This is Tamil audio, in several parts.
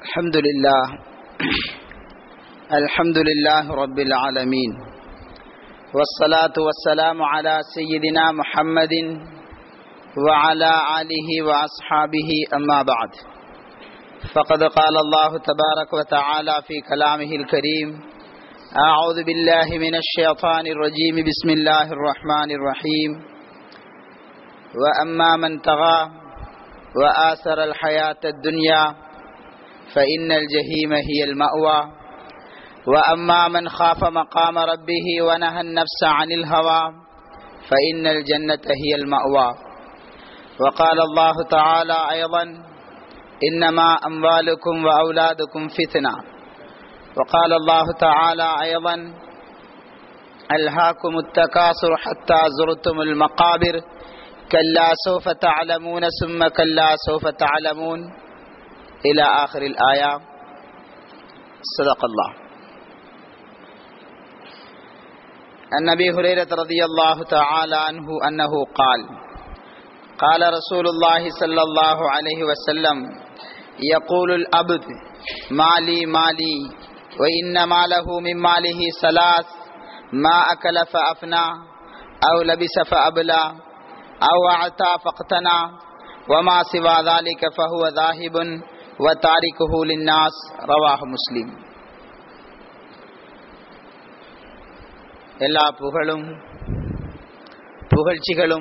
الحمد لله الحمد لله رب العالمين والصلاة والسلام على سيدنا محمد وعلى آله وأصحابه أما بعد فقد قال الله تبارك وتعالى في كلامه الكريم أعوذ بالله من الشيطان الرجيم بسم الله الرحمن الرحيم وأما من طغى وآثر الحياة الدنيا فإن الجحيم هي المأوى وأما من خاف مقام ربه ونهى النفس عن الهوى فإن الجنة هي المأوى وقال الله تعالى أيضا إنما أموالكم وأولادكم فتنة وقال الله تعالى أيضا ألهاكم التكاثر حتى زرتم المقابر كلا سوف تعلمون ثم كلا سوف تعلمون إلى آخر الآية صدق الله عن أبي هريرة رضي الله تعالى عنه أنه قال قال رسول الله صلى الله عليه وسلم يقول الأبد مالي مالي وإن ماله من ماله ثلاث ما أكل فأفنى أو لبس فأبلى أو أعطى فاقتنى وما سوى ذلك فهو ذاهب وتاركه للناس رواه مسلم எல்லா புகழும் புகழ்ச்சிகளும்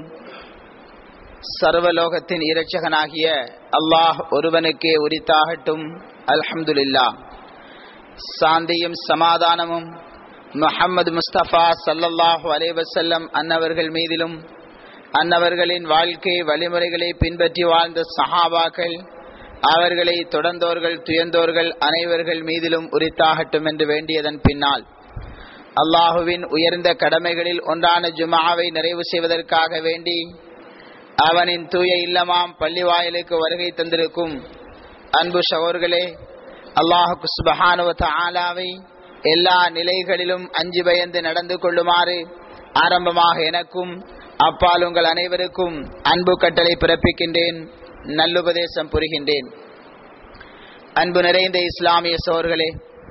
சர்வலோகத்தின் இரட்சகனாகிய அல்லாஹ் ஒருவனுக்கே உரித்தாகட்டும் அல்ஹம்துலில்லா சாந்தியும் சமாதானமும் முஹம்மது முஸ்தபா சல்லல்லாஹு அலைவசல்லம் அன்னவர்கள் மீதிலும் அன்னவர்களின் வாழ்க்கை வழிமுறைகளை பின்பற்றி வாழ்ந்த சஹாபாக்கள் அவர்களை தொடர்ந்தோர்கள் துயர்ந்தோர்கள் அனைவர்கள் மீதிலும் உரித்தாகட்டும் என்று வேண்டியதன் பின்னால் அல்லாஹுவின் உயர்ந்த கடமைகளில் ஒன்றான ஜுமாவை நிறைவு செய்வதற்காக வேண்டி அவனின் தூய இல்லமாம் பள்ளி வாயிலுக்கு வருகை தந்திருக்கும் அன்பு சகோர்களே அல்லாஹு சுபஹானுவத்த ஆலாவை எல்லா நிலைகளிலும் அஞ்சு பயந்து நடந்து கொள்ளுமாறு ஆரம்பமாக எனக்கும் அப்பால் உங்கள் அனைவருக்கும் அன்பு கட்டளை பிறப்பிக்கின்றேன் நல்லுபதேசம் புரிகின்றேன் அன்பு நிறைந்த இஸ்லாமிய சோர்களே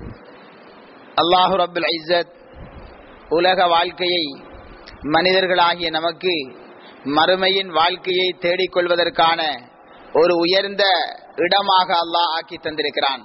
அல்லாஹு ரபுல் ஐசத் உலக வாழ்க்கையை மனிதர்களாகிய நமக்கு மறுமையின் வாழ்க்கையை தேடிக்கொள்வதற்கான ஒரு உயர்ந்த இடமாக அல்லாஹ் ஆக்கி தந்திருக்கிறான்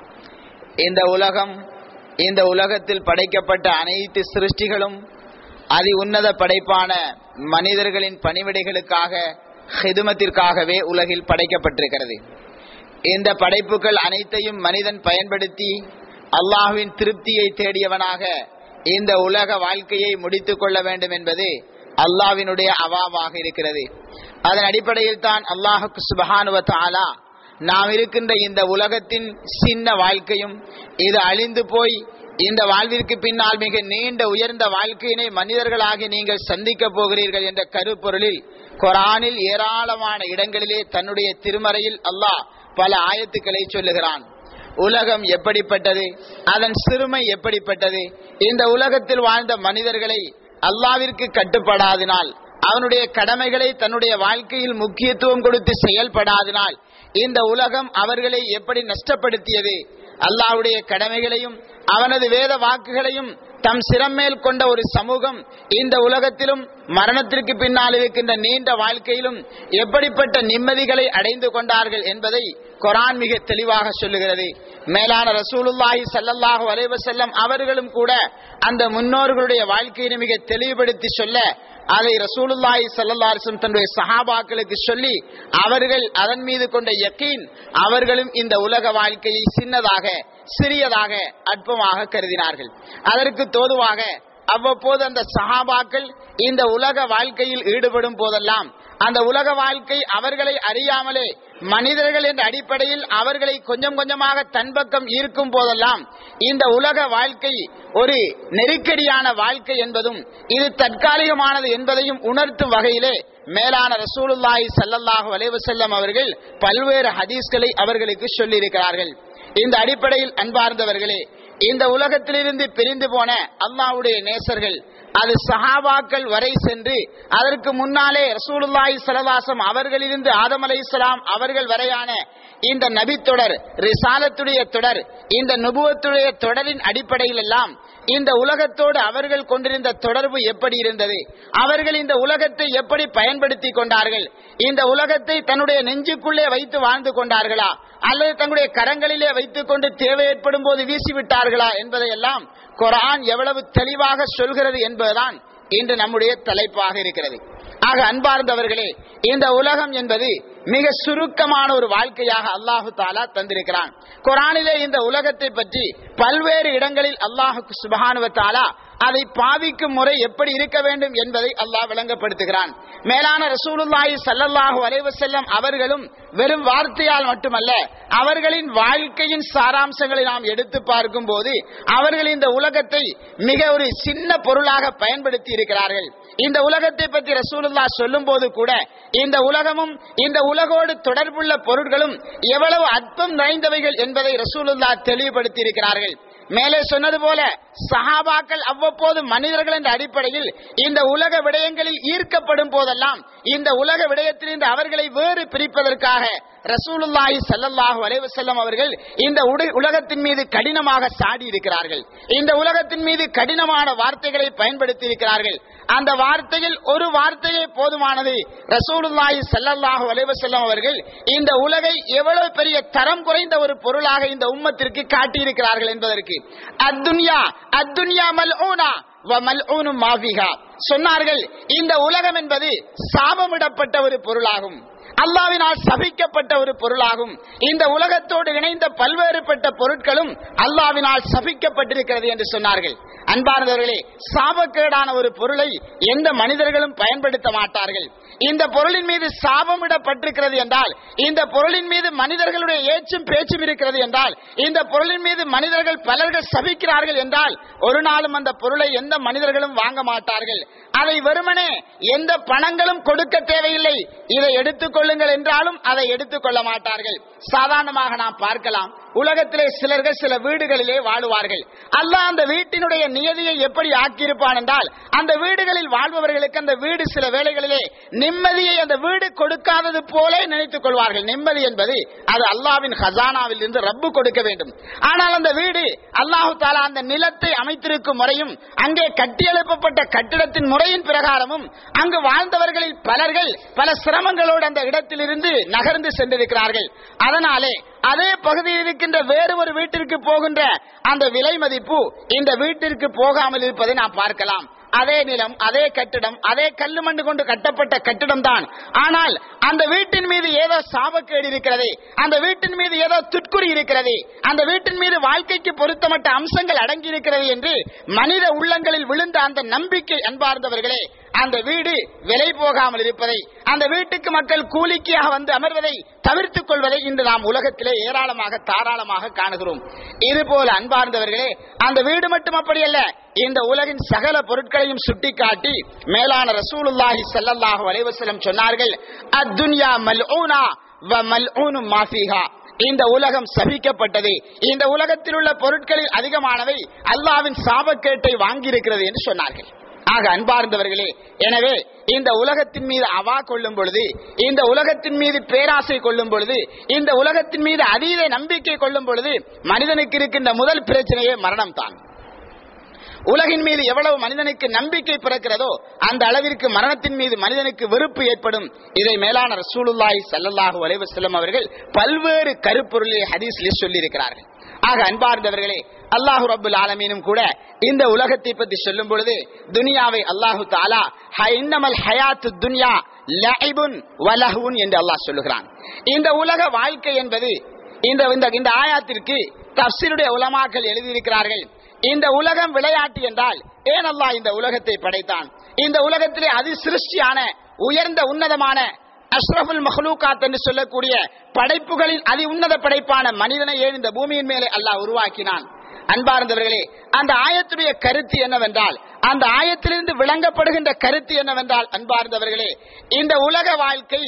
இந்த உலகம் இந்த உலகத்தில் படைக்கப்பட்ட அனைத்து சிருஷ்டிகளும் அதி உன்னத படைப்பான மனிதர்களின் பணிவிடைகளுக்காக ஹிதுமத்திற்காகவே உலகில் படைக்கப்பட்டிருக்கிறது இந்த படைப்புகள் அனைத்தையும் மனிதன் பயன்படுத்தி அல்லாஹுவின் திருப்தியை தேடியவனாக இந்த உலக வாழ்க்கையை முடித்துக் கொள்ள வேண்டும் என்பது அல்லாவினுடைய அவாவாக இருக்கிறது அதன் அடிப்படையில் தான் அல்லாஹுக்கு சுபஹானுவத் ஆலா நாம் இருக்கின்ற இந்த உலகத்தின் சின்ன வாழ்க்கையும் இது அழிந்து போய் இந்த வாழ்விற்கு பின்னால் மிக நீண்ட உயர்ந்த வாழ்க்கையினை மனிதர்களாகி நீங்கள் சந்திக்க போகிறீர்கள் என்ற கருப்பொருளில் குரானில் ஏராளமான இடங்களிலே தன்னுடைய திருமறையில் அல்லாஹ் பல ஆயத்துக்களை சொல்லுகிறான் உலகம் எப்படிப்பட்டது அதன் சிறுமை எப்படிப்பட்டது இந்த உலகத்தில் வாழ்ந்த மனிதர்களை அல்லாவிற்கு கட்டுப்படாதினால் அவனுடைய கடமைகளை தன்னுடைய வாழ்க்கையில் முக்கியத்துவம் கொடுத்து செயல்படாதினால் இந்த உலகம் அவர்களை எப்படி நஷ்டப்படுத்தியது அல்லாவுடைய கடமைகளையும் அவனது வேத வாக்குகளையும் தம் சிறமேல் கொண்ட ஒரு சமூகம் இந்த உலகத்திலும் மரணத்திற்கு பின்னால் இருக்கின்ற நீண்ட வாழ்க்கையிலும் எப்படிப்பட்ட நிம்மதிகளை அடைந்து கொண்டார்கள் என்பதை குரான் மிக தெளிவாக சொல்லுகிறது மேலான ரசூலுல்லாஹி சல்லல்லாஹு அலைவசல்லம் அவர்களும் கூட அந்த முன்னோர்களுடைய வாழ்க்கையினை மிக தெளிவுபடுத்தி சொல்ல அதை ரசூலுல்லாஹி சல்லல்லாஹும் தன்னுடைய சஹாபாக்களுக்கு சொல்லி அவர்கள் அதன் மீது கொண்ட யக்கீன் அவர்களும் இந்த உலக வாழ்க்கையை சின்னதாக சிறியதாக அற்பமாக கருதினார்கள் அதற்கு தோதுவாக அவ்வப்போது அந்த சஹாபாக்கள் இந்த உலக வாழ்க்கையில் ஈடுபடும் போதெல்லாம் அந்த உலக வாழ்க்கை அவர்களை அறியாமலே மனிதர்கள் என்ற அடிப்படையில் அவர்களை கொஞ்சம் கொஞ்சமாக தன்பக்கம் ஈர்க்கும் போதெல்லாம் இந்த உலக வாழ்க்கை ஒரு நெருக்கடியான வாழ்க்கை என்பதும் இது தற்காலிகமானது என்பதையும் உணர்த்தும் வகையிலே மேலான ரசூலுல்லாஹி சல்லல்லாஹு அலைவசல்லம் அவர்கள் பல்வேறு ஹதீஸ்களை அவர்களுக்கு சொல்லியிருக்கிறார்கள் இந்த அடிப்படையில் அன்பார்ந்தவர்களே இந்த உலகத்திலிருந்து பிரிந்து போன அல்லாஹ்வுடைய நேசர்கள் அது சஹாபாக்கள் வரை சென்று அதற்கு முன்னாலே ரசூலுல்லாஹி ஸல்லல்லாஹு அவர்களிலிருந்து ஆதம் அலைஹிஸ்ஸலாம் அவர்கள் வரையான இந்த நபி தொடர் ரிசாலத்துடைய தொடர் இந்த நுபுவத்துடைய தொடரின் அடிப்படையில் எல்லாம் இந்த உலகத்தோடு அவர்கள் கொண்டிருந்த தொடர்பு எப்படி இருந்தது அவர்கள் இந்த உலகத்தை எப்படி பயன்படுத்தி கொண்டார்கள் இந்த உலகத்தை தன்னுடைய நெஞ்சுக்குள்ளே வைத்து வாழ்ந்து கொண்டார்களா அல்லது தங்களுடைய கரங்களிலே வைத்துக் கொண்டு தேவை ஏற்படும் போது வீசிவிட்டார்களா என்பதையெல்லாம் குரான் எவ்வளவு தெளிவாக சொல்கிறது என்பதுதான் இன்று நம்முடைய தலைப்பாக இருக்கிறது ஆக அன்பார்ந்தவர்களே இந்த உலகம் என்பது மிக சுருக்கமான ஒரு வாழ்க்கையாக அல்லாஹு தாலா தந்திருக்கிறான் குரானிலே இந்த உலகத்தை பற்றி பல்வேறு இடங்களில் அல்லாஹு சுபஹானுவ தாலா அதை பாவிக்கும் முறை எப்படி இருக்க வேண்டும் என்பதை அல்லாஹ் விளங்கப்படுத்துகிறான் மேலான ரசூலுல்லாஹி ஸல்லல்லாஹு அலைஹி வஸல்லம் அவர்களும் வெறும் வார்த்தையால் மட்டுமல்ல அவர்களின் வாழ்க்கையின் சாராம்சங்களை நாம் எடுத்து பார்க்கும் போது அவர்கள் இந்த உலகத்தை மிக ஒரு சின்ன பொருளாக பயன்படுத்தி இருக்கிறார்கள் இந்த உலகத்தை பற்றி ரசூலுல்லா சொல்லும் போது கூட இந்த உலகமும் இந்த உலகோடு தொடர்புள்ள பொருட்களும் எவ்வளவு அற்பம் நிறைந்தவைகள் என்பதை ரசூலுல்லா தெளிவுபடுத்தி இருக்கிறார்கள் மேலே சொன்னது போல சஹாபாக்கள் அவ்வப்போது மனிதர்கள் என்ற அடிப்படையில் இந்த உலக விடயங்களில் ஈர்க்கப்படும் போதெல்லாம் இந்த உலக விடயத்திலிருந்து அவர்களை வேறு பிரிப்பதற்காக ரசூலுல்லாஹி ஸல்லல்லாஹு அலைஹி வஸல்லம் அவர்கள் இந்த உட- உலகத்தின் மீது கடினமாக சாடி இருக்கிறார்கள் இந்த உலகத்தின் மீது கடினமான வார்த்தைகளை பயன்படுத்தி இருக்கிறார்கள் அந்த வார்த்தையில் ஒரு வார்த்தையே போதுமானது ரசூலுல்லாஹி ஸல்லல்லாஹு அலைஹி வஸல்லம் அவர்கள் இந்த உலகை எவ்வளவு பெரிய தரம் குறைந்த ஒரு பொருளாக இந்த உம்மத்திற்கு காட்டியிருக்கிறார்கள் என்பதற்கு அத்துன்யா அத்துன்யா மல்ஊனா வ மல்ஊனு மாஃபிஹா சொன்னார்கள் இந்த உலகம் என்பது சாபமிடப்பட்ட ஒரு பொருளாகும் அல்லாவினால் சபிக்கப்பட்ட ஒரு பொருளாகும் இந்த உலகத்தோடு இணைந்த பல்வேறுபட்ட பொருட்களும் அல்லாவினால் சபிக்கப்பட்டிருக்கிறது என்று சொன்னார்கள் அன்பானவர்களே சாபக்கேடான ஒரு பொருளை எந்த மனிதர்களும் பயன்படுத்த மாட்டார்கள் இந்த பொருளின் மீது சாபமிடப்பட்டிருக்கிறது என்றால் இந்த பொருளின் மீது மனிதர்களுடைய ஏச்சும் பேச்சும் இருக்கிறது என்றால் இந்த பொருளின் மீது மனிதர்கள் பலர்கள் சபிக்கிறார்கள் என்றால் ஒரு நாளும் அந்த பொருளை எந்த மனிதர்களும் வாங்க மாட்டார்கள் அதை வெறுமனே எந்த பணங்களும் கொடுக்க தேவையில்லை இதை எடுத்துக் கொள்ளுங்கள் என்றாலும் அதை எடுத்துக் கொள்ள மாட்டார்கள் சாதாரணமாக நாம் பார்க்கலாம் உலகத்திலே சிலர்கள் சில வீடுகளிலே வாழுவார்கள் அல்லாஹ் அந்த வீட்டினுடைய நியதியை எப்படி ஆக்கியிருப்பான் என்றால் அந்த வீடுகளில் வாழ்பவர்களுக்கு அந்த வீடு சில வேளைகளிலே நிம்மதியை அந்த வீடு கொடுக்காதது போல நினைத்துக் கொள்வார்கள் நிம்மதி என்பது அது அல்லாவின் ஹசானாவில் இருந்து ரப்பு கொடுக்க வேண்டும் ஆனால் அந்த வீடு அல்லாஹு தாலா அந்த நிலத்தை அமைத்திருக்கும் முறையும் அங்கே கட்டியெழுப்பப்பட்ட கட்டிடத்தின் முறையின் பிரகாரமும் அங்கு வாழ்ந்தவர்களில் பலர்கள் பல சிரமங்களோடு அந்த இடத்திலிருந்து நகர்ந்து சென்றிருக்கிறார்கள் அதனாலே அதே பகுதியில் இருக்கின்ற வேறு ஒரு வீட்டிற்கு போகின்ற அந்த விலை மதிப்பு இந்த வீட்டிற்கு போகாமல் இருப்பதை நாம் பார்க்கலாம் அதே நிலம் அதே கட்டிடம் அதே கல்லு மண்டு கொண்டு கட்டப்பட்ட கட்டிடம் தான் ஆனால் அந்த வீட்டின் மீது ஏதோ சாபக்கேடு இருக்கிறது அந்த வீட்டின் மீது ஏதோ துட்குறி இருக்கிறது அந்த வீட்டின் மீது வாழ்க்கைக்கு பொருத்தமட்ட அம்சங்கள் அடங்கி இருக்கிறது என்று மனித உள்ளங்களில் விழுந்த அந்த நம்பிக்கை அன்பார்ந்தவர்களே அந்த வீடு விலை போகாமல் இருப்பதை அந்த வீட்டுக்கு மக்கள் கூலிக்காக வந்து அமர்வதை தவிர்த்துக் கொள்வதை இன்று நாம் உலகத்திலே ஏராளமாக தாராளமாக காணுகிறோம் இது போல அன்பார்ந்தவர்களே அந்த வீடு மட்டும் அப்படியல்ல இந்த உலகின் சகல பொருட்களையும் சுட்டிக்காட்டி மேலான ரசூலுல்லாஹி ஸல்லல்லாஹு அலைஹி வஸல்லம் சொன்னார்கள் அத்துன்யா மல்ஊனா வ மல்ஊனு மாஃபிஹா இந்த உலகம் சபிக்கப்பட்டது இந்த உலகத்தில் உள்ள பொருட்களில் அதிகமானவை அல்லாவின் சாபக்கேட்டை வாங்கியிருக்கிறது என்று சொன்னார்கள் ஆக அன்பார்ந்தவர்களே எனவே இந்த உலகத்தின் மீது அவா கொள்ளும் பொழுது இந்த உலகத்தின் மீது பேராசை கொள்ளும் பொழுது இந்த உலகத்தின் மீது அதீத நம்பிக்கை கொள்ளும் பொழுது மனிதனுக்கு இருக்கின்ற முதல் பிரச்சனையே மரணம் தான் உலகின் மீது எவ்வளவு மனிதனுக்கு நம்பிக்கை பிறக்கிறதோ அந்த அளவிற்கு மரணத்தின் மீது மனிதனுக்கு வெறுப்பு ஏற்படும் இதை மேலான ரசூலுல்லாஹி ஸல்லல்லாஹு அலைஹி வஸல்லம் அவர்கள் பல்வேறு கருப்பொருளை ஹதீஸ்ல சொல்லி இருக்கிறார்கள் ஆக அன்பார்ந்தவர்களே அல்லாஹு ரப்புல் ஆலமீனும் கூட இந்த உலகத்தை பற்றி சொல்லும் பொழுது துனியாவை அல்லாஹு தாலா இன்னமல் ஹயாத்து துன்யா லஐபுன் வலஹுன் என்று அல்லாஹ் சொல்லுகிறான் இந்த உலக வாழ்க்கை என்பது இந்த இந்த- இந்த ஆயாத்திற்கு தப்சீருடைய உலமாக்கள் எழுதியிருக்கிறார்கள் இந்த உலகம் விளையாட்டு என்றால் ஏன் அல்லாஹ் இந்த உலகத்தை படைத்தான் இந்த உலகத்திலே அதி சிருஷ்டியான உயர்ந்த உன்னதமான அஷ்ரஃபுல் மஹ்லூகாத் என்று சொல்லக்கூடிய படைப்புகளில் அதி உன்னத படைப்பான மனிதனை ஏன் இந்த பூமியின் மேலே அல்லாஹ் உருவாக்கினான் அன்பார்ந்தவர்களே அந்த ஆயத்துடைய கருத்து என்னவென்றால் அந்த ஆயத்திலிருந்து விளங்கப்படுகின்ற கருத்து என்னவென்றால் அன்பார்ந்தவர்களே இந்த உலக வாழ்க்கை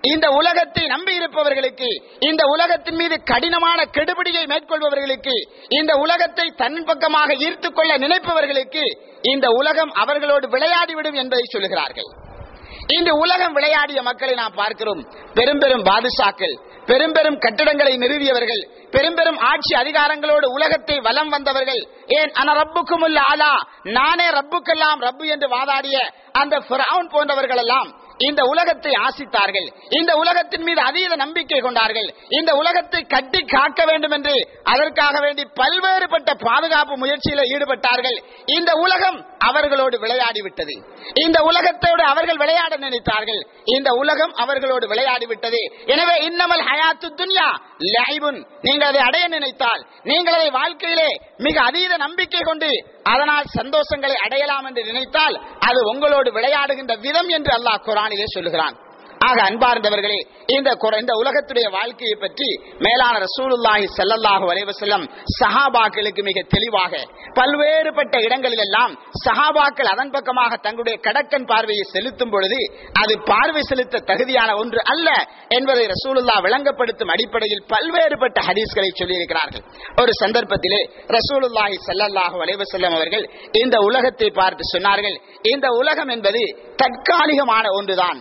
இந்த உலகத்தை நம்பி இருப்பவர்களுக்கு இந்த உலகத்தின் மீது கடினமான கெடுபிடியை மேற்கொள்பவர்களுக்கு இந்த உலகத்தை தன் பக்கமாக ஈர்த்துக் கொள்ள நினைப்பவர்களுக்கு இந்த உலகம் அவர்களோடு விளையாடிவிடும் என்பதை சொல்லுகிறார்கள் இந்த உலகம் விளையாடிய மக்களை நாம் பார்க்கிறோம் பெரும் பெரும் பாதுஷாக்கள் பெரும் பெரும் கட்டிடங்களை நிறுவியவர்கள் பெரும் பெரும் ஆட்சி அதிகாரங்களோடு உலகத்தை வலம் வந்தவர்கள் ஏன் அன ரப்புக்கும் ஆலா நானே ரப்புக்கெல்லாம் ரப்பு என்று வாதாடிய அந்த ஃபிரௌன் போன்றவர்கள் எல்லாம் இந்த உலகத்தை ஆசித்தார்கள் இந்த உலகத்தின் மீது அதீத நம்பிக்கை கொண்டார்கள் இந்த உலகத்தை கட்டி காக்க வேண்டும் என்று அதற்காக வேண்டி பல்வேறுபட்ட பாதுகாப்பு முயற்சியில் ஈடுபட்டார்கள் இந்த உலகம் அவர்களோடு விளையாடி விட்டது இந்த உலகத்தோடு அவர்கள் விளையாட நினைத்தார்கள் இந்த உலகம் அவர்களோடு விளையாடி விட்டது எனவே இன்னமல் ஹயாத்து துன்யா லைபுன் நீங்கள் அதை அடைய நினைத்தால் நீங்கள் அதை வாழ்க்கையிலே மிக அதீத நம்பிக்கை கொண்டு அதனால் சந்தோஷங்களை அடையலாம் என்று நினைத்தால் அது உங்களோடு விளையாடுகின்ற விதம் என்று அல்லாஹ் குரானிலே சொல்லுகிறான் ஆக அன்பார்ந்தவர்களே இந்த குர- இந்த உலகத்துடைய வாழ்க்கையை பற்றி மேலான ரசூலுல்லாஹி ஸல்லல்லாஹு அலைஹி வஸல்லம் சஹாபாக்களுக்கு மிக தெளிவாக பல்வேறுபட்ட இடங்களிலெல்லாம் சஹாபாக்கள் அதன் பக்கமாக தங்களுடைய கடக்கன் பார்வையை செலுத்தும் பொழுது அது பார்வை செலுத்த தகுதியான ஒன்று அல்ல என்பதை ரசூலுல்லாஹ் விளங்கப்படுத்தும் அடிப்படையில் பல்வேறுபட்ட ஹதீஸ்களை சொல்லியிருக்கிறார்கள் ஒரு சந்தர்ப்பத்திலே ரசூலுல்லாஹி ஸல்லல்லாஹு அலைஹி வஸல்லம் அவர்கள் இந்த உலகத்தை பார்த்து சொன்னார்கள் இந்த உலகம் என்பது தற்காலிகமான ஒன்றுதான்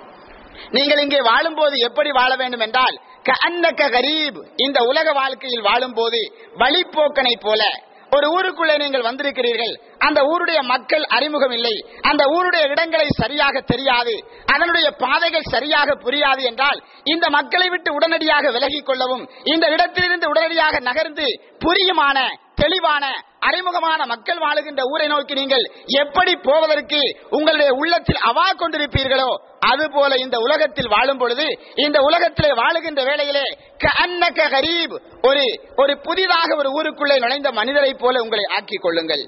நீங்கள் இங்கே வாழும்போது எப்படி வாழ வேண்டும் என்றால் கஅன்னக கரீப் இந்த உலக வாழ்க்கையில் வாழும்போது வழிப்போக்கனை போல ஒரு ஊருக்குள்ளே நீங்கள் வந்திருக்கிறீர்கள் அந்த ஊருடைய மக்கள் அறிமுகம் இல்லை அந்த ஊருடைய இடங்களை சரியாக தெரியாது அதனுடைய பாதைகள் சரியாக புரியாது என்றால் இந்த மக்களை விட்டு உடனடியாக விலகிக் கொள்ளவும் இந்த இடத்திலிருந்து உடனடியாக நகர்ந்து புரியுமான தெளிவான அறிமுகமான மக்கள் வாழுகின்ற ஊரை நோக்கி நீங்கள் எப்படி போவதற்கு உங்களுடைய உள்ளத்தில் அவா கொண்டிருப்பீர்களோ அதுபோல இந்த உலகத்தில் வாழும் பொழுது இந்த உலகத்திலே வாழுகின்ற வேளையிலே கஅன்னக கரீப் ஒரு ஒரு புதிதாக ஒரு ஊருக்குள்ளே நுழைந்த மனிதரை போல உங்களை ஆக்கிக் கொள்ளுங்கள்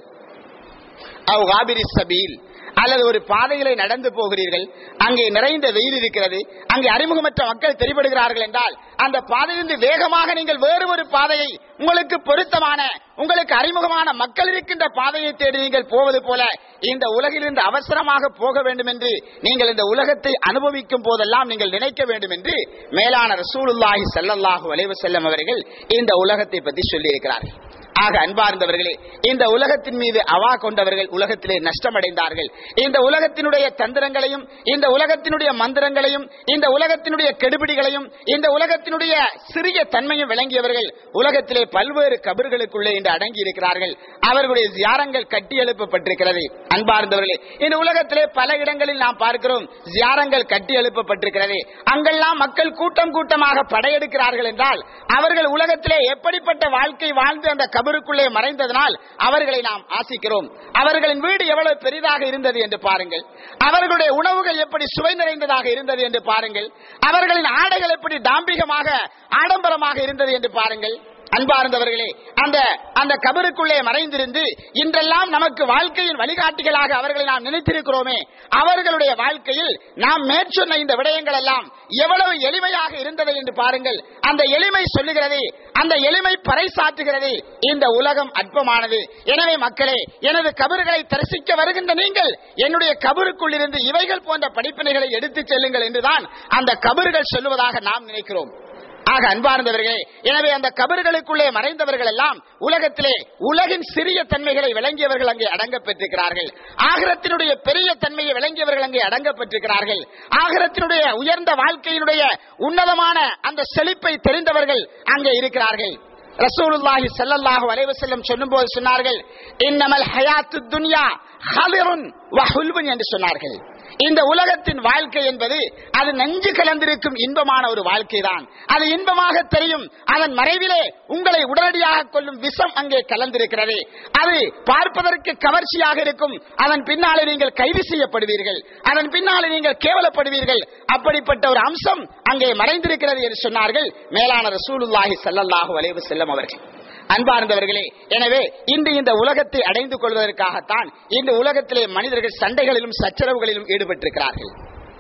அவ் காபிரி சபீல் அல்லது ஒரு பாதையிலே நடந்து போகிறீர்கள் அங்கே நிறைந்த வெயில் இருக்கிறது அங்கே அறிமுகமற்ற மக்கள் தெரிபடுகிறார்கள் என்றால் அந்த பாதையிலிருந்து வேகமாக நீங்கள் வேறு ஒரு பாதையை உங்களுக்கு பொருத்தமான உங்களுக்கு அறிமுகமான மக்கள் இருக்கின்ற பாதையை தேடி நீங்கள் போவது போல இந்த உலகிலிருந்து அவசரமாக போக வேண்டும் என்று நீங்கள் இந்த உலகத்தை அனுபவிக்கும் போதெல்லாம் நீங்கள் நினைக்க வேண்டும் என்று மேலான ரசூலுல்லாஹி ஸல்லல்லாஹு அலைஹி வஸல்லம் அவர்கள் இந்த உலகத்தை பற்றி சொல்லியிருக்கிறார்கள் ஆக அன்பார்ந்தவர்களே இந்த உலகத்தின் மீது அவா கொண்டவர்கள் உலகத்திலே நஷ்டமடைந்தார்கள் இந்த உலகத்தினுடைய தந்திரங்களையும் இந்த உலகத்தினுடைய மந்திரங்களையும் இந்த உலகத்தினுடைய கெடுபிடிகளையும் இந்த உலகத்தினுடைய சிறிய தன்மையும் விளங்கியவர்கள் உலகத்திலே பல்வேறு கபர்களுக்குள்ளே இன்று அடங்கி இருக்கிறார்கள் அவர்களுடைய ஜியாரங்கள் கட்டி எழுப்பப்பட்டிருக்கிறது அன்பார்ந்தவர்களே இந்த உலகத்திலே பல இடங்களில் நாம் பார்க்கிறோம் ஜியாரங்கள் கட்டி எழுப்பப்பட்டிருக்கிறது அங்கெல்லாம் மக்கள் கூட்டம் கூட்டமாக படையெடுக்கிறார்கள் என்றால் அவர்கள் உலகத்திலே எப்படிப்பட்ட வாழ்க்கை வாழ்ந்து அந்த கபருக்குள்ளே மறைந்ததனால் அவர்களை நாம் ஆசிக்கிறோம் அவர்களின் வீடு எவ்வளவு பெரிதாக இருந்தது என்று பாருங்கள் அவர்களுடைய உணவுகள் எப்படி சுவை நிறைந்ததாக இருந்தது என்று பாருங்கள் அவர்களின் ஆடைகள் எப்படி டாம்பிகமாக ஆடம்பரமாக இருந்தது என்று பாருங்கள் அன்பார்ந்தவர்களே அந்த அந்த கபருக்குள்ளே மறைந்திருந்து இன்றெல்லாம் நமக்கு வாழ்க்கையின் வழிகாட்டிகளாக அவர்களை நாம் நினைத்திருக்கிறோமே அவர்களுடைய வாழ்க்கையில் நாம் மேற்சொன்ன இந்த விடயங்கள் எல்லாம் எவ்வளவு எளிமையாக இருந்தது என்று பாருங்கள் அந்த எளிமை சொல்லுகிறது அந்த எளிமை பறைசாற்றுகிறது இந்த உலகம் அற்பமானது எனவே மக்களே எனது கபறுகளை தரிசிக்க வருகின்ற நீங்கள் என்னுடைய கபருக்குள் இருந்து இவைகள் போன்ற படிப்பினைகளை எடுத்துச் செல்லுங்கள் என்றுதான் அந்த கபறுகள் சொல்லுவதாக நாம் நினைக்கிறோம் ஆக அன்பார்ந்தவர்களே எனவே அந்த கபர்களுக்குள்ளே மறைந்தவர்கள் எல்லாம் உலகத்திலே உலகின் சிறிய தன்மைகளை விளங்கியவர்கள் அங்கே அடங்க பெற்றிருக்கிறார்கள் ஆகரத்தினுடைய பெரிய தன்மையை விளங்கியவர்கள் அங்கே அடங்க பெற்றிருக்கிறார்கள் ஆகரத்தினுடைய உயர்ந்த வாழ்க்கையினுடைய உன்னதமான அந்த செழிப்பை தெரிந்தவர்கள் அங்கே இருக்கிறார்கள் ரசூலுல்லாஹி ஸல்லல்லாஹு அலைஹி வஸல்லம் சொல்லும்போது சொன்னார்கள் இன்னமல் ஹயாத்து துன்யா ஹலிருன் வஹுல்புன் என்று சொன்னார்கள் இந்த உலகத்தின் வாழ்க்கை என்பது அது நெஞ்சு கலந்திருக்கும் இன்பமான ஒரு வாழ்க்கை தான் அது இன்பமாக தெரியும் அதன் மறைவிலே உங்களை உடனடியாக கொள்ளும் விஷம் அங்கே கலந்திருக்கிறது அது பார்ப்பதற்கு கவர்ச்சியாக இருக்கும் அதன் பின்னாலே நீங்கள் கைது செய்யப்படுவீர்கள் அதன் பின்னாலே நீங்கள் கேவலப்படுவீர்கள் அப்படிப்பட்ட ஒரு அம்சம் அங்கே மறைந்திருக்கிறது என்று சொன்னார்கள் மேலான ரசூலுல்லாஹி ஸல்லல்லாஹு அலைஹி வஸல்லம் அவர்கள் அன்பார்ந்தவர்களே எனவே இன்று இந்த உலகத்தை அடைந்து கொள்வதற்காகத்தான் இந்த உலகத்திலே மனிதர்கள் சண்டைகளிலும் சச்சரவுகளிலும் ஈடுபட்டிருக்கிறார்கள்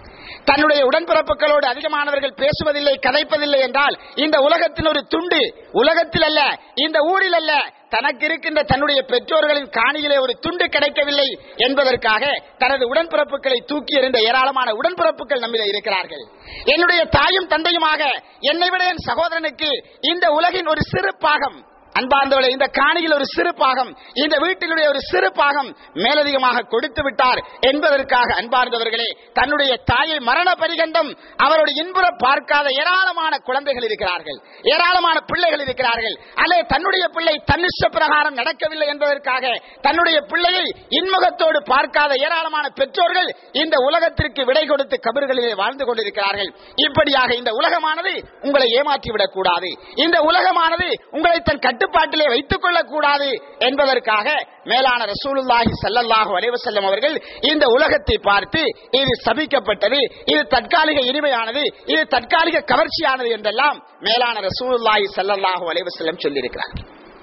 தன்னுடைய உடன்பிறப்புகளோடு அதிகமானவர்கள் பேசுவதில்லை கதைப்பதில்லை என்றால் இந்த உலகத்தின் ஒரு துண்டு உலகத்தில் அல்ல இந்த ஊரில் அல்ல தனக்கு இருக்கின்ற தன்னுடைய பெற்றோர்களின் காணியிலே ஒரு துண்டு கிடைக்கவில்லை என்பதற்காக தனது உடன்பிறப்புகளை தூக்கி எறிந்த ஏராளமான உடன்பிறப்புகள் நம்மிலே இருக்கிறார்கள் என்னுடைய தாயும் தந்தையுமாக என்னை விட என் சகோதரனுக்கு இந்த உலகின் ஒரு சிறு பாகம் அன்பார்ந்தவளை இந்த காணியில் ஒரு சிறு பாகம் இந்த வீட்டிலுடைய ஒரு சிறு பாகம் மேலதிகமாக கொடுத்து விட்டார் என்பதற்காக அன்பார்ந்தவர்களே தன்னுடைய தாயை மரண பரிகண்டம் அவருடைய இன்புற பார்க்காத ஏராளமான குழந்தைகள் இருக்கிறார்கள் ஏராளமான பிள்ளைகள் இருக்கிறார்கள் அல்லது தன்னுடைய பிள்ளை தன்னிஷ்ட பிரகாரம் நடக்கவில்லை என்பதற்காக தன்னுடைய பிள்ளையை இன்முகத்தோடு பார்க்காத ஏராளமான பெற்றோர்கள் இந்த உலகத்திற்கு விடை கொடுத்து கபர்களிலே வாழ்ந்து கொண்டிருக்கிறார்கள் இப்படியாக இந்த உலகமானது உங்களை ஏமாற்றிவிடக் கூடாது இந்த உலகமானது உங்களை தன் கட்டுப்பாட்டிலே வைத்துக் கொள்ளக் கூடாது என்பதற்காக மேலான ரசூலுல்லாஹி ஸல்லல்லாஹு அலைஹி வஸல்லம் அவர்கள் இந்த உலகத்தை பார்த்து இது சபிக்கப்பட்டது இது தற்காலிக இனிமையானது இது தற்காலிக கவர்ச்சியானது என்றெல்லாம் மேலான ரசூலுல்லாஹி ஸல்லல்லாஹு அலைஹி வஸல்லம் சொல்லியிருக்கிறார்